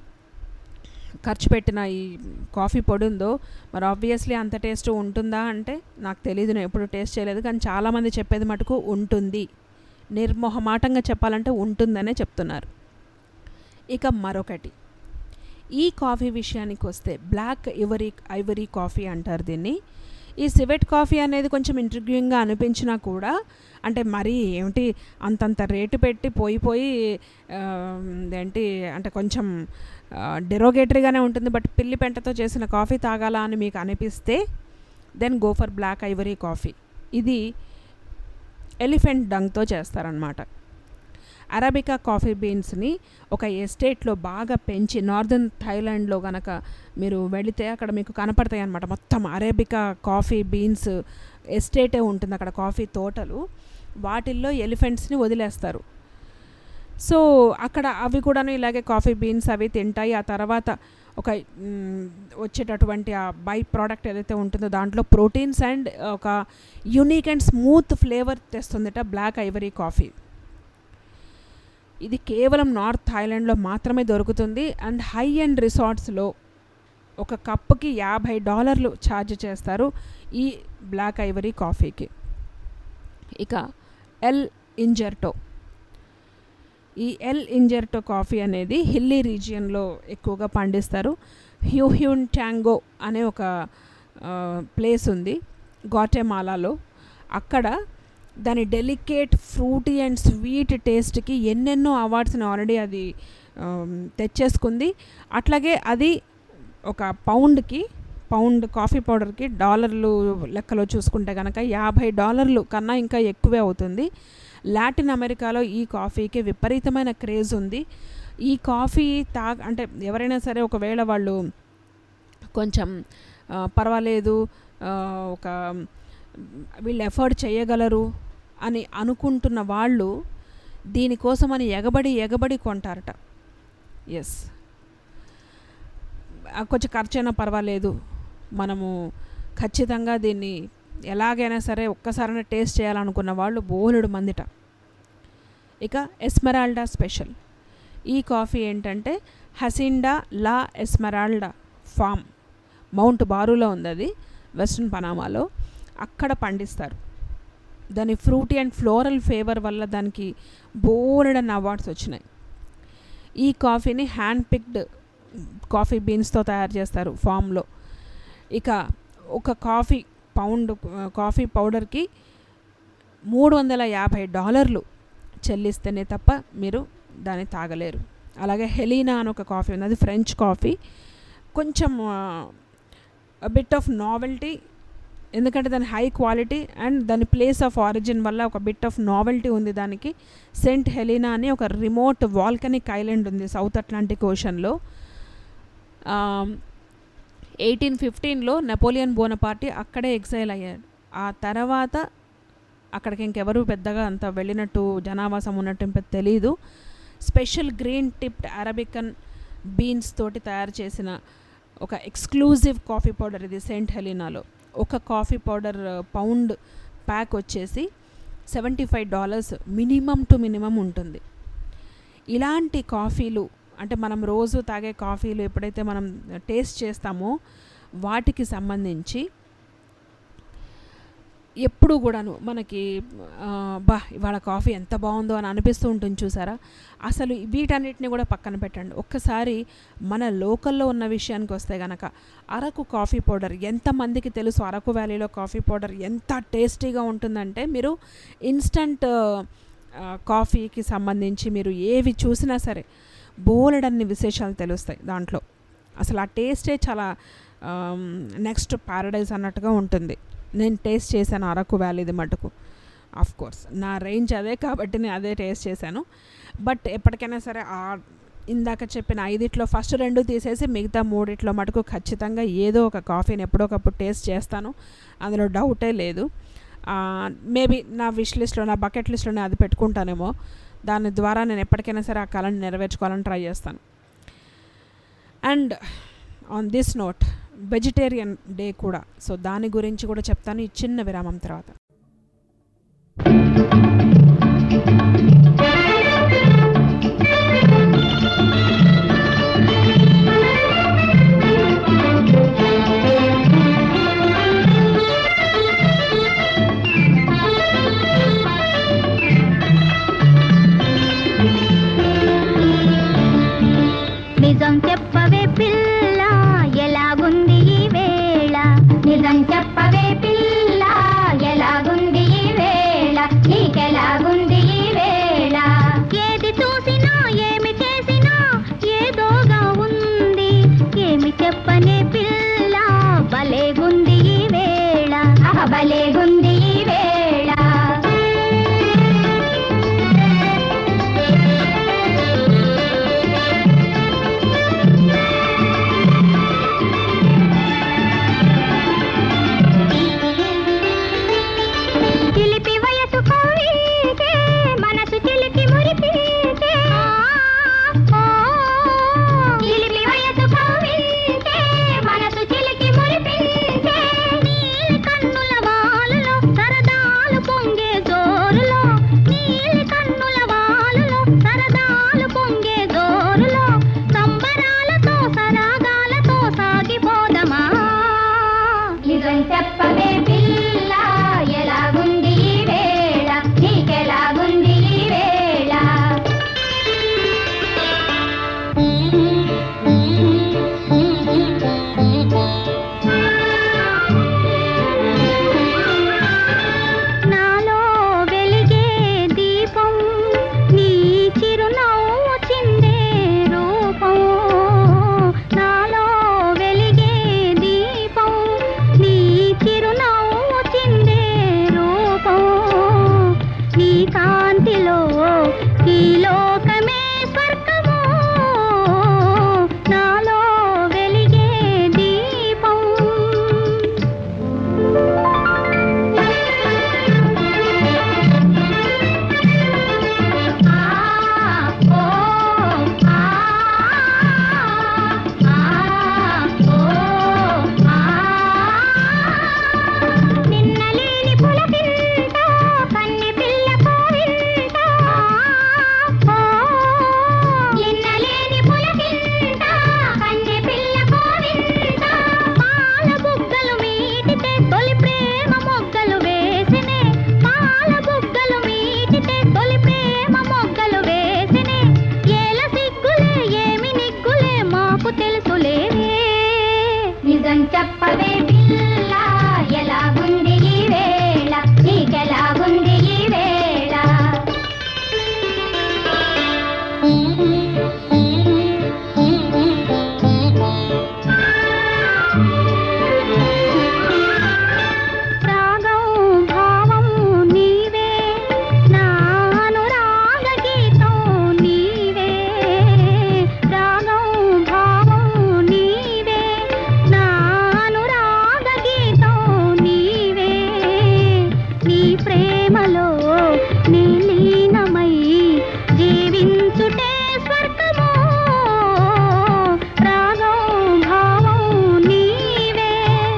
ఖర్చు పెట్టిన ఈ కాఫీ పొడి ఉందో మరి ఆబ్వియస్లీ అంత టేస్ట్ ఉంటుందా అంటే నాకు తెలియదు నేను ఎప్పుడు టేస్ట్ చేయలేదు కానీ చాలామంది చెప్పేది మటుకు ఉంటుంది నిర్మోహమాటంగా చెప్పాలంటే ఉంటుందనే చెప్తున్నారు ఇక మరొకటి ఈ కాఫీ విషయానికి వస్తే బ్లాక్ ఇవరీ ఐవరీ కాఫీ అంటారు దీన్ని ఈ సివెట్ కాఫీ అనేది కొంచెం ఇంట్రిగ్యూయింగ్గా అనిపించినా కూడా అంటే మరీ ఏమిటి అంతంత రేటు పెట్టి పోయి పోయి ఆ, ఏంటి అంటే కొంచెం డెరోగేటరీగానే ఉంటుంది బట్ పిల్లి పెంటతో చేసిన కాఫీ తాగాల అని మీకు అనిపిస్తే then go for black ivory coffee ఇది ఎలిఫెంట్ డంగ్తో చేస్తారనమాట అరబికా కాఫీ బీన్స్ని ఒక ఎస్టేట్లో బాగా పెంచి నార్దర్న్ థైలాండ్లో గనక మీరు వెళితే అక్కడ మీకు కనపడతాయి అనమాట మొత్తం అరేబికా కాఫీ బీన్స్ ఎస్టేటే ఉంటుంది అక్కడ కాఫీ తోటలు వాటిల్లో ఎలిఫెంట్స్ని వదిలేస్తారు సో అక్కడ అవి కూడాను ఇలాగే కాఫీ బీన్స్ అవి తింటాయి ఆ తర్వాత ఒక మ్, వచ్చేటటువంటి ఆ బై ప్రోడక్ట్ ఏదైతే ఉంటుందో దాంట్లో ప్రోటీన్స్ అండ్ ఒక యూనిక్ అండ్ స్మూత్ ఫ్లేవర్ తెస్తుందట బ్లాక్ ఐవరీ కాఫీ ఇది కేవలం నార్త్ థాయిలాండ్లో మాత్రమే దొరుకుతుంది అండ్ హై అండ్ రిసార్ట్స్లో ఒక కప్పుకి యాభై డాలర్లు ఛార్జ్ చేస్తారు ఈ బ్లాక్ ఐవరీ కాఫీకి ఇక ఎల్ ఇంజర్టో ఈ ఎల్ ఇంజర్టో కాఫీ అనేది హిల్లీ రీజియన్లో ఎక్కువగా పండిస్తారు హ్యూహ్యూన్ ట్యాంగో అనే ఒక ఆ, ప్లేస్ ఉంది గాటెమాలాలో అక్కడ దాని డెలికేట్ ఫ్రూటీ అండ్ స్వీట్ టేస్ట్కి ఎన్నెన్నో అవార్డ్స్ని ఆల్రెడీ అది ఆమ్, తెచ్చేసుకుంది అట్లాగే అది ఒక పౌండ్కి పౌండ్ కాఫీ పౌడర్కి డాలర్లు లెక్కలో చూసుకుంటే కనుక యాభై డాలర్లు కన్నా ఇంకా ఎక్కువే అవుతుంది లాటిన్ అమెరికాలో ఈ కాఫీకి విపరీతమైన క్రేజ్ ఉంది ఈ కాఫీ తా అంటే ఎవరైనా సరే ఒకవేళ వాళ్ళు కొంచెం ఆ, పర్వాలేదు ఆ, ఒక వీళ్ళు ఎఫర్ట్ చేయగలరు అని అనుకుంటున్న వాళ్ళు దీనికోసమని ఎగబడి ఎగబడి కొంటారట ఎస్ కొంచెం ఖర్చైనా పర్వాలేదు మనము ఖచ్చితంగా దీన్ని ఎలాగైనా సరే ఒక్కసారైనా టేస్ట్ చేయాలనుకున్న వాళ్ళు బోలెడు మందిట ఇక ఎస్మెరాల్డా స్పెషల్ ఈ కాఫీ ఏంటంటే హసిండా లా ఎస్మెరాల్డా ఫామ్ మౌంట్ బారులో ఉంది అది వెస్ట్రన్ పనామాలో అక్కడ పండిస్తారు దాని ఫ్రూటీ అండ్ ఫ్లోరల్ ఫ్లేవర్ వల్ల దానికి బోలెడన్న అవార్డ్స్ వచ్చినాయి ఈ కాఫీని హ్యాండ్ పిక్డ్ కాఫీ బీన్స్తో తయారు చేస్తారు ఫామ్లో ఇక ఒక కాఫీ పౌండ్ ఆ, కాఫీ పౌడర్కి మూడు వందల యాభై డాలర్లు చెల్లిస్తేనే తప్ప మీరు దాన్ని తాగలేరు అలాగే హెలీనా అని ఒక కాఫీ ఉంది అది ఫ్రెంచ్ కాఫీ కొంచెం బిట్ ఆఫ్ నావెల్టీ ఎందుకంటే దాని హై క్వాలిటీ అండ్ దాని ప్లేస్ ఆఫ్ ఆరిజిన్ వల్ల ఒక బిట్ ఆఫ్ నావెల్టీ ఉంది దానికి సెంట్ హెలీనా అని ఒక రిమోట్ వాల్కనిక్ ఐలాండ్ ఉంది సౌత్ అట్లాంటిక్ ఓషన్లో ఎయిటీన్ ఫిఫ్టీన్లో నెపోలియన్ బోనపార్టీ అక్కడే ఎగ్జైల్ అయ్యాడు ఆ తర్వాత అక్కడికి ఇంకెవరు పెద్దగా అంత వెళ్ళినట్టు జనావాసం ఉన్నట్టు ఏం పెద్ద తెలీదు special green tipped Arabican beans తోటి తయారు చేసిన ఒక ఎక్స్క్లూజివ్ కాఫీ పౌడర్ ఇది సెయింట్ హెలీనాలో ఒక కాఫీ పౌడర్ పౌండ్ ప్యాక్ వచ్చేసి seventy five dollars minimum to minimum ఉంటుంది ఇలాంటి కాఫీలు అంటే మనం రోజు తాగే కాఫీలు ఎప్పుడైతే మనం టేస్ట్ చేస్తామో వాటికి సంబంధించి ఎప్పుడు కూడాను మనకి ఆ, బా ఇవాళ కాఫీ ఎంత బాగుందో అని అనిపిస్తూ ఉంటుంది చూసారా అసలు వీటన్నిటిని కూడా పక్కన పెట్టండి ఒక్కసారి మన లోకల్లో ఉన్న విషయానికి వస్తే గనక అరకు కాఫీ పౌడర్ ఎంతమందికి తెలుసు అరకు వ్యాలీలో కాఫీ పౌడర్ ఎంత టేస్టీగా ఉంటుందంటే మీరు ఇన్స్టంట్ కాఫీకి సంబంధించి మీరు ఏవి చూసినా సరే బోలెడన్ని విశేషాలు తెలుస్తాయి దాంట్లో అసలు ఆ టేస్టే చాలా నెక్స్ట్ ప్యారడైజ్ అన్నట్టుగా ఉంటుంది నేను టేస్ట్ చేశాను అరకు వ్యాలీది మటుకు ఆఫ్ కోర్స్ నా రేంజ్ అదే కాబట్టి నేను అదే టేస్ట్ చేశాను బట్ ఎప్పటికైనా సరే ఆ ఇందాక చెప్పిన ఐదిట్లో ఫస్ట్ రెండు తీసేసి మిగతా మూడిట్లో మటుకు ఖచ్చితంగా ఏదో ఒక కాఫీని ఎప్పుడోకప్పుడు టేస్ట్ చేస్తాను అందులో డౌటే లేదు మేబీ నా విష్ లిస్ట్లో నా బకెట్ లిస్ట్లోనే అది పెట్టుకుంటానేమో దాని ద్వారా నేను ఎప్పటికైనా సరే ఆ కళని నెరవేర్చుకోవాలని ట్రై చేస్తాను and on this note vegetarian day కూడా సో దాని గురించి కూడా చెప్తాను ఈ చిన్న విరామం తర్వాత నిజం చెప్పవే పిల్ల ఎలాగుంది ఈ వేళ నిజం చెప్పవే పిల్ల ఎలా చెప్పవే పిల్ల ఎలాగుంది ఈ వేళ నీకెలాగుంది ఈ వేళ రాగం భావం నీవే నా అనురాగ గీతం నీవే రాగం భావం నీవే నా అనురాగ గీతం నీవే నీ ప్రేమలో నీ లీనమై జీవించుటే స్వర్గమో రాగం భావం నీవే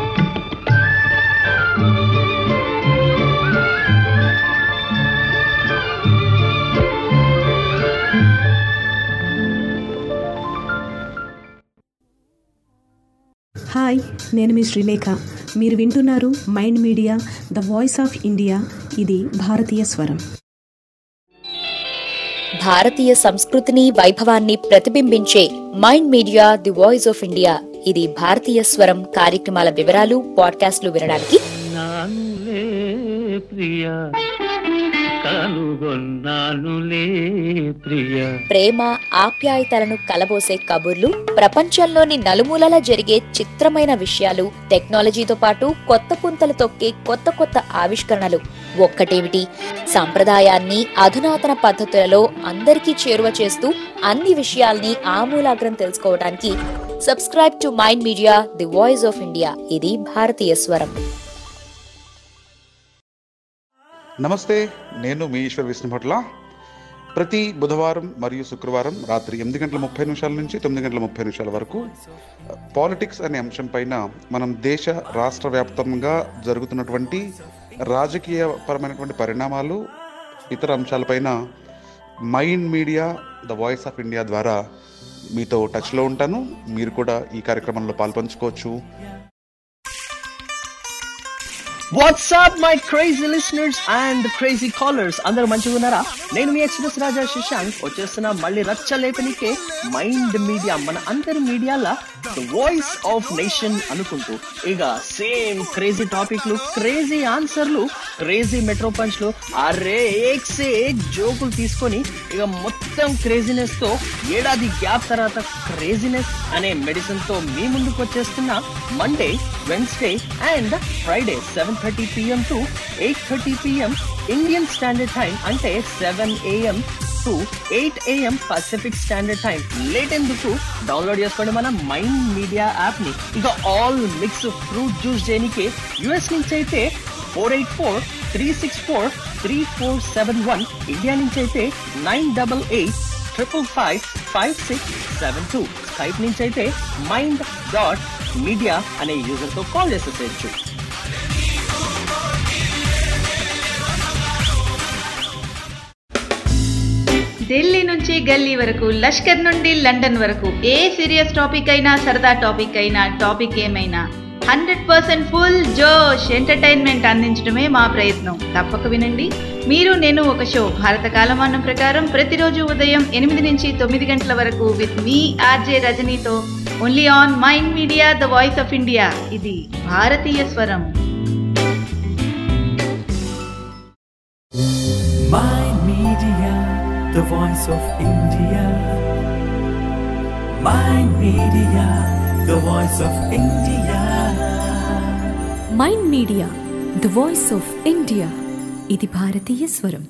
హాయ్ నేను మీ శ్రీలేఖ మీరు వింటున్నారు Mind Media the voice of India ఇది భారతీయ స్వరం భారతీయ సంస్కృతిని వైభవాన్ని ప్రతిబింబించే Mind Media the voice of India ఇది భారతీయ స్వరం కార్యక్రమాల వివరాలు పాడ్కాస్ట్లు వినడానికి నానులే ప్రియ కనుగొన్నానులే ప్రియ ప్రేమ ఆప్యాయతలను కలబోసే కబుర్లు ప్రపంచంలోని నలుమూలలా జరిగే చిత్రమైన విషయాలు టెక్నాలజీతో పాటు కొత్త పుంతలు తొక్కే కొత్త కొత్త ఆవిష్కరణలు ఒక్కటేమిటి సంప్రదాయాన్ని అధునాతన పద్ధతులలో అందరికీ చేరువ చేస్తూ అన్ని విషయాల్ని ఆమూలాగ్రం తెలుసుకోవడానికి subscribe to Mind Media the voice of India ఇది భారతీయ స్వరం నమస్తే నేను మీ ఈశ్వర్ విష్ణుభట్ల ప్రతి బుధవారం మరియు శుక్రవారం రాత్రి ఎనిమిది గంటల ముప్పై నిమిషాల నుంచి తొమ్మిది గంటల ముప్పై నిమిషాల వరకు పాలిటిక్స్ అనే అంశం పైన మనం దేశ రాష్ట్ర వ్యాప్తంగా జరుగుతున్నటువంటి రాజకీయ పరమైనటువంటి పరిణామాలు ఇతర అంశాలపైన Mind Media the voice of India ద్వారా మీతో టచ్లో ఉంటాను మీరు కూడా ఈ కార్యక్రమంలో పాల్పంచుకోవచ్చు WhatsApp my crazy listeners and crazy callers అందరూ మంచిగా ఉన్నారా నేను మీ ఎక్స్ప్రెస్ రాజా శశాంక్ వచ్చేస్తున్న మళ్ళీ రచ్చ లేపనికే మైండ్ మీడియా మన అందరి మీడియాల వాయిస్ ఆఫ్ నేషన్ అనుకుంటూ ఇక సేమ్ క్రేజీ టాపిక్లు క్రేజీ ఆన్సర్లు క్రేజీ మెట్రో పంచ్లు అరే ఏక్ సే ఏక్ జోకులు తీసుకొని ఇక మొత్తం క్రేజీనెస్ తో ఏడాది గ్యాప్ తర్వాత క్రేజీనెస్ అనే మెడిసిన్ తో మీ ముందుకు వచ్చేస్తున్న Monday Wednesday and Friday seven thirty PM to eight thirty PM Indian Standard Time అంటే seven AM to eight AM Pacific Standard Time late ఎందుకు డౌన్లోడ్ చేసుకోండి మన మైండ్ మీడియా యాప్ ని ఇక ఆల్ మిక్స్ ఫ్రూట్ జ్యూస్ చేయడానికి యుఎస్ నుంచి అయితే four eight four three six four three four seven one India నుంచి అయితే nine double eight triple five five six seven two Skype నుంచి అయితే మైండ్ డాట్ మీడియా అనే యూజర్ తో కాల్ చేసేసేయచ్చు ఢిల్లీ నుంచి గల్లీ వరకు లష్కర్ నుండి లండన్ వరకు ఏ సీరియస్ టాపిక్ అయినా సరదా టాపిక్ అయినా టాపిక్ ఏమైనా హండ్రెడ్ పర్సెంట్ ఫుల్ జోష్ ఎంటర్టైన్మెంట్ అందించడమే మా ప్రయత్నం తప్పక వినండి మీరు నేను ఒక షో భారత కాలమానం ప్రకారం ప్రతిరోజు ఉదయం ఎనిమిది నుంచి తొమ్మిది గంటల వరకు విత్ మీ ఆర్జే రజనీతో only on Mind Media the voice of India ఇది భారతీయ స్వరం Mind Media, the voice of India. Mind Media, the voice of India. Mind Media the voice of India ఇది భారతీయ స్వరం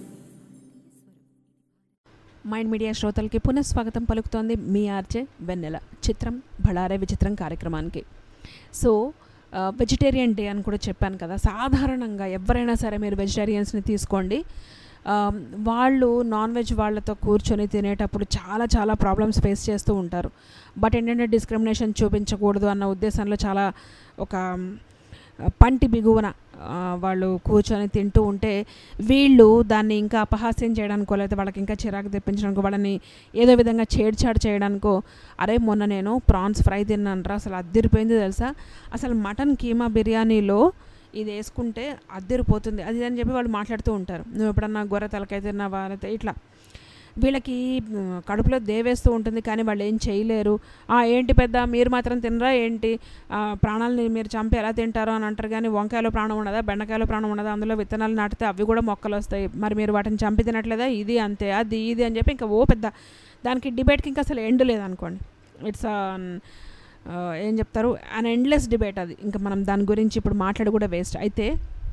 మైండ్ మీడియా శ్రోతలకి పునఃస్వాగతం పలుకుతోంది మీ ఆర్జే వెన్నెల చిత్రం బళారే విచిత్రం కార్యక్రమానికి సో వెజిటేరియన్ డే అని కూడా చెప్పాను కదా సాధారణంగా ఎవరైనా సరే మీరు వెజిటేరియన్స్ని తీసుకోండి ఆ, వాళ్ళు నాన్ వెజ్ వాళ్ళతో కూర్చొని తినేటప్పుడు చాలా చాలా ప్రాబ్లమ్స్ ఫేస్ చేస్తూ ఉంటారు బట్ ఏంటంటే డిస్క్రిమినేషన్ చూపించకూడదు అన్న ఉద్దేశంలో చాలా ఒక ఆ, పంటి బిగువన ఆ, వాళ్ళు కూర్చొని తింటూ ఉంటే వీళ్ళు దాన్ని ఇంకా అపహాస్యం చేయడానికో లేకపోతే వాళ్ళకి ఇంకా చిరాకు తెప్పించడానికో వాళ్ళని ఏదో విధంగా చేడ్చాడు చేయడానికో అరే మొన్న నేను ప్రాన్స్ ఫ్రై తిన్నాను అసలు అద్దరిపోయింది తెలుసా అసలు మటన్ కీమా బిర్యానీలో ఇది వేసుకుంటే అద్దరిపోతుంది అది అని చెప్పి వాళ్ళు మాట్లాడుతూ ఉంటారు నువ్వు ఎప్పుడన్నా గొర్రె తలకాయ తిన్నావా లేకపోతే ఇట్లా వీళ్ళకి మ్, కడుపులో దేవేస్తూ ఉంటుంది కానీ వాళ్ళు ఏం చేయలేరు "ఆ, ఏంటి పెద్ద మీరు మాత్రం తినరా ఏంటి ఆ, ప్రాణాలని మీరు చంపి ఎలా తింటారో అని అంటారు కానీ వంకాయలో ప్రాణం ఉండదా బెండకాయలో ప్రాణం ఉండదా అందులో విత్తనాలు నాటితే అవి కూడా మొక్కలు వస్తాయి మరి మీరు వాటిని చంపి తినట్లేదా ఇది అంతే అది ఇది అని చెప్పి ఇంకా ఓ పెద్ద దానికి డిబేట్కి ఇంకా అసలు ఎండ్ లేదనుకోండి ఇట్స్ ఏం చెప్తారు అన్ ఎండ్లెస్ డిబేట్ అది ఇంకా మనం దాని గురించి ఇప్పుడు మాట్లాడి కూడా వేస్ట్ అయితే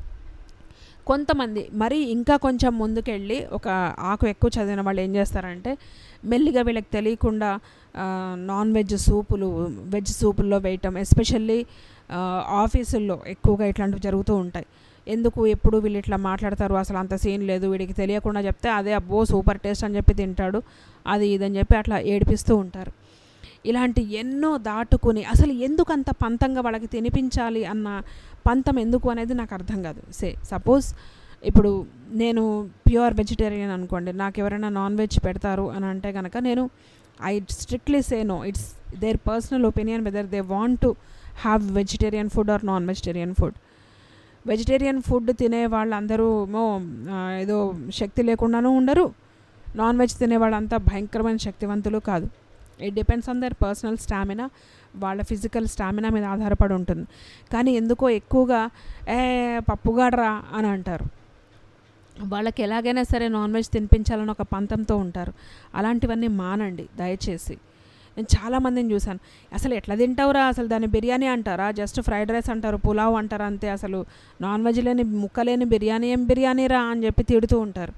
కొంతమంది మరి ఇంకా కొంచెం ముందుకెళ్ళి ఒక ఆకు ఎక్కువ చదివిన వాళ్ళు ఏం చేస్తారంటే మెల్లిగా వీళ్ళకి తెలియకుండా ఆ, నాన్ వెజ్ సూపులు వెజ్ సూపుల్లో వేయటం ఎస్పెషల్లీ ఆఫీసుల్లో ఎక్కువగా ఇట్లాంటివి జరుగుతూ ఉంటాయి ఎందుకు ఎప్పుడు వీళ్ళు ఇట్లా మాట్లాడతారు అసలు అంత సీన్ లేదు వీడికి తెలియకుండా చెప్తే అదే అబ్బో సూపర్ టేస్ట్ అని చెప్పి తింటాడు అది ఇదని చెప్పి అట్లా ఏడిపిస్తూ ఉంటారు ఇలాంటి ఎన్నో దాటుకుని అసలు ఎందుకు అంత పంతంగా వాళ్ళకి తినిపించాలి అన్న పంతం ఎందుకు అనేది నాకు అర్థం కాదు సే సపోజ్ ఇప్పుడు నేను ప్యూర్ వెజిటేరియన్ అనుకోండి నాకు ఎవరైనా నాన్ వెజ్ పెడతారు అని అంటే కనుక నేను I strictly say no it's their personal opinion whether they want to have vegetarian food or non vegetarian food vegetarian food తినే వాళ్ళందరూ ఏమో ఆ, ఏదో శక్తి లేకుండానూ ఉండరు నాన్ వెజ్ తినే వాళ్ళంతా భయంకరమైన శక్తివంతులు కాదు it depends on their personal stamina వాళ్ళ ఫిజికల్ స్టామినా మీద ఆధారపడి ఉంటుంది కానీ ఎందుకో ఎక్కువగా ఏ పప్పుగాడరా అని అంటారు వాళ్ళకి ఎలాగైనా సరే నాన్ వెజ్ తినిపించాలని ఒక పంతంతో ఉంటారు అలాంటివన్నీ మానండి దయచేసి నేను చాలామందిని చూశాను అసలు ఎట్లా తింటావురా అసలు దాన్ని బిర్యానీ అంటారా జస్ట్ ఫ్రైడ్ రైస్ అంటారు పులావ్ అంటారా అంతే అసలు నాన్ వెజ్ లేని ముక్కలేని బిర్యానీ ఏం బిర్యానీరా అని చెప్పి తిడుతూ ఉంటారు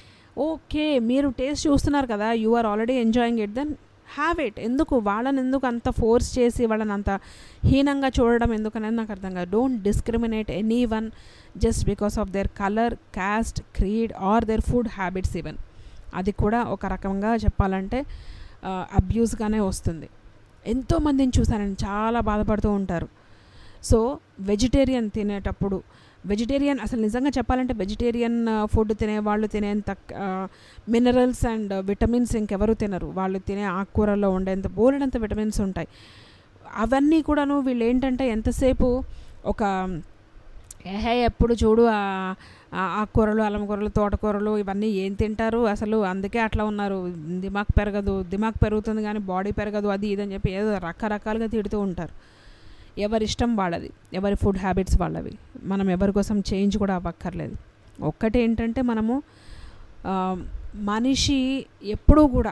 ఓకే మీరు టేస్ట్ చూస్తున్నారు కదా you are already enjoying it then have it ఎందుకు వాళ్ళని ఎందుకు అంత ఫోర్స్ చేసి వాళ్ళని అంత హీనంగా చూడడం ఎందుకు అనేది నాకు అర్థం కాదు don't discriminate anyone just because of their colour caste creed or their food habits even అది కూడా ఒక రకంగా చెప్పాలంటే అబ్యూస్గానే వస్తుంది ఎంతోమందిని చూసానండి చాలా బాధపడుతూ ఉంటారు సో వెజిటేరియన్ తినేటప్పుడు వెజిటేరియన్ అసలు నిజంగా చెప్పాలంటే వెజిటేరియన్ ఫుడ్ తినే వాళ్ళు తినేంత మినరల్స్ అండ్ విటమిన్స్ ఇంకెవరు తినరు వాళ్ళు తినే ఆకుకూరల్లో ఉండేంత బోలెడంత విటమిన్స్ ఉంటాయి అవన్నీ కూడాను వీళ్ళు ఏంటంటే ఎంతసేపు ఒక ఏహే ఎప్పుడు చూడు ఆ ఆ ఆకుకూరలు అల్లంకూరలు తోటకూరలు ఇవన్నీ ఏం తింటారు అసలు అందుకే అట్లా ఉన్నారు దిమాగ్ పెరగదు దిమాగ్ పెరుగుతుంది కానీ బాడీ పెరగదు అది ఇదని చెప్పి ఏదో రకరకాలుగా తిడుతూ ఉంటారు ఎవరి ఇష్టం వాళ్ళది ఎవరి ఫుడ్ హ్యాబిట్స్ వాళ్ళవి మనం ఎవరి కోసం చేంజ్ కూడా అవ్వక్కర్లేదు ఒక్కటి ఏంటంటే మనము ఆ, మనిషి ఎప్పుడూ కూడా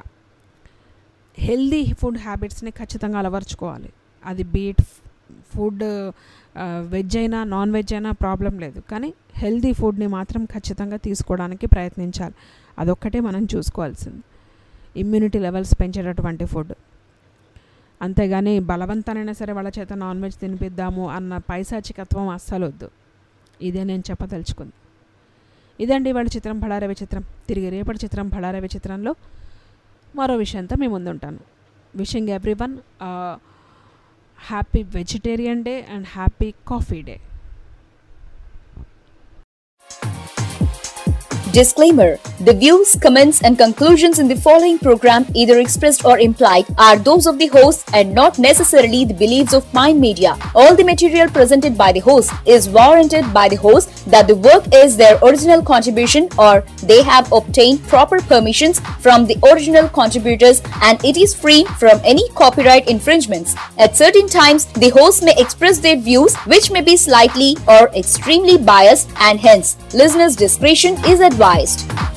హెల్దీ ఫుడ్ హ్యాబిట్స్ని ఖచ్చితంగా అలవర్చుకోవాలి అది బీట్ ఫుడ్ వెజ్ అయినా నాన్ వెజ్ అయినా ప్రాబ్లం లేదు కానీ హెల్దీ ఫుడ్ని మాత్రం ఖచ్చితంగా తీసుకోవడానికి ప్రయత్నించాలి అదొక్కటే మనం చూసుకోవాల్సింది ఇమ్యూనిటీ లెవెల్స్ పెంచేటటువంటి ఫుడ్ అంతేగాని బలవంతానైనా సరే వాళ్ళ చేత నాన్ వెజ్ తినిపిద్దాము అన్న పైశాచికత్వం అస్సలు వద్దు ఇదే నేను చెప్పదలుచుకుంది ఇదండి వాళ్ళ చిత్రం బళారవి చిత్రం తిరిగి రేపటి చిత్రం బళారవి చిత్రంలో మరో విషయంతో మీ ముందుంటాను wishing everyone happy vegetarian day and happy coffee day Disclaimer The views, comments, and conclusions in the following program, either expressed or implied, are those of the host and not necessarily the beliefs of Mind Media. All the material presented by the host is warranted by the host that the work is their original contribution or they have obtained proper permissions from the original contributors and it is free from any copyright infringements. At certain times, the host may express their views which may be slightly or extremely biased and hence listeners' discretion is advised.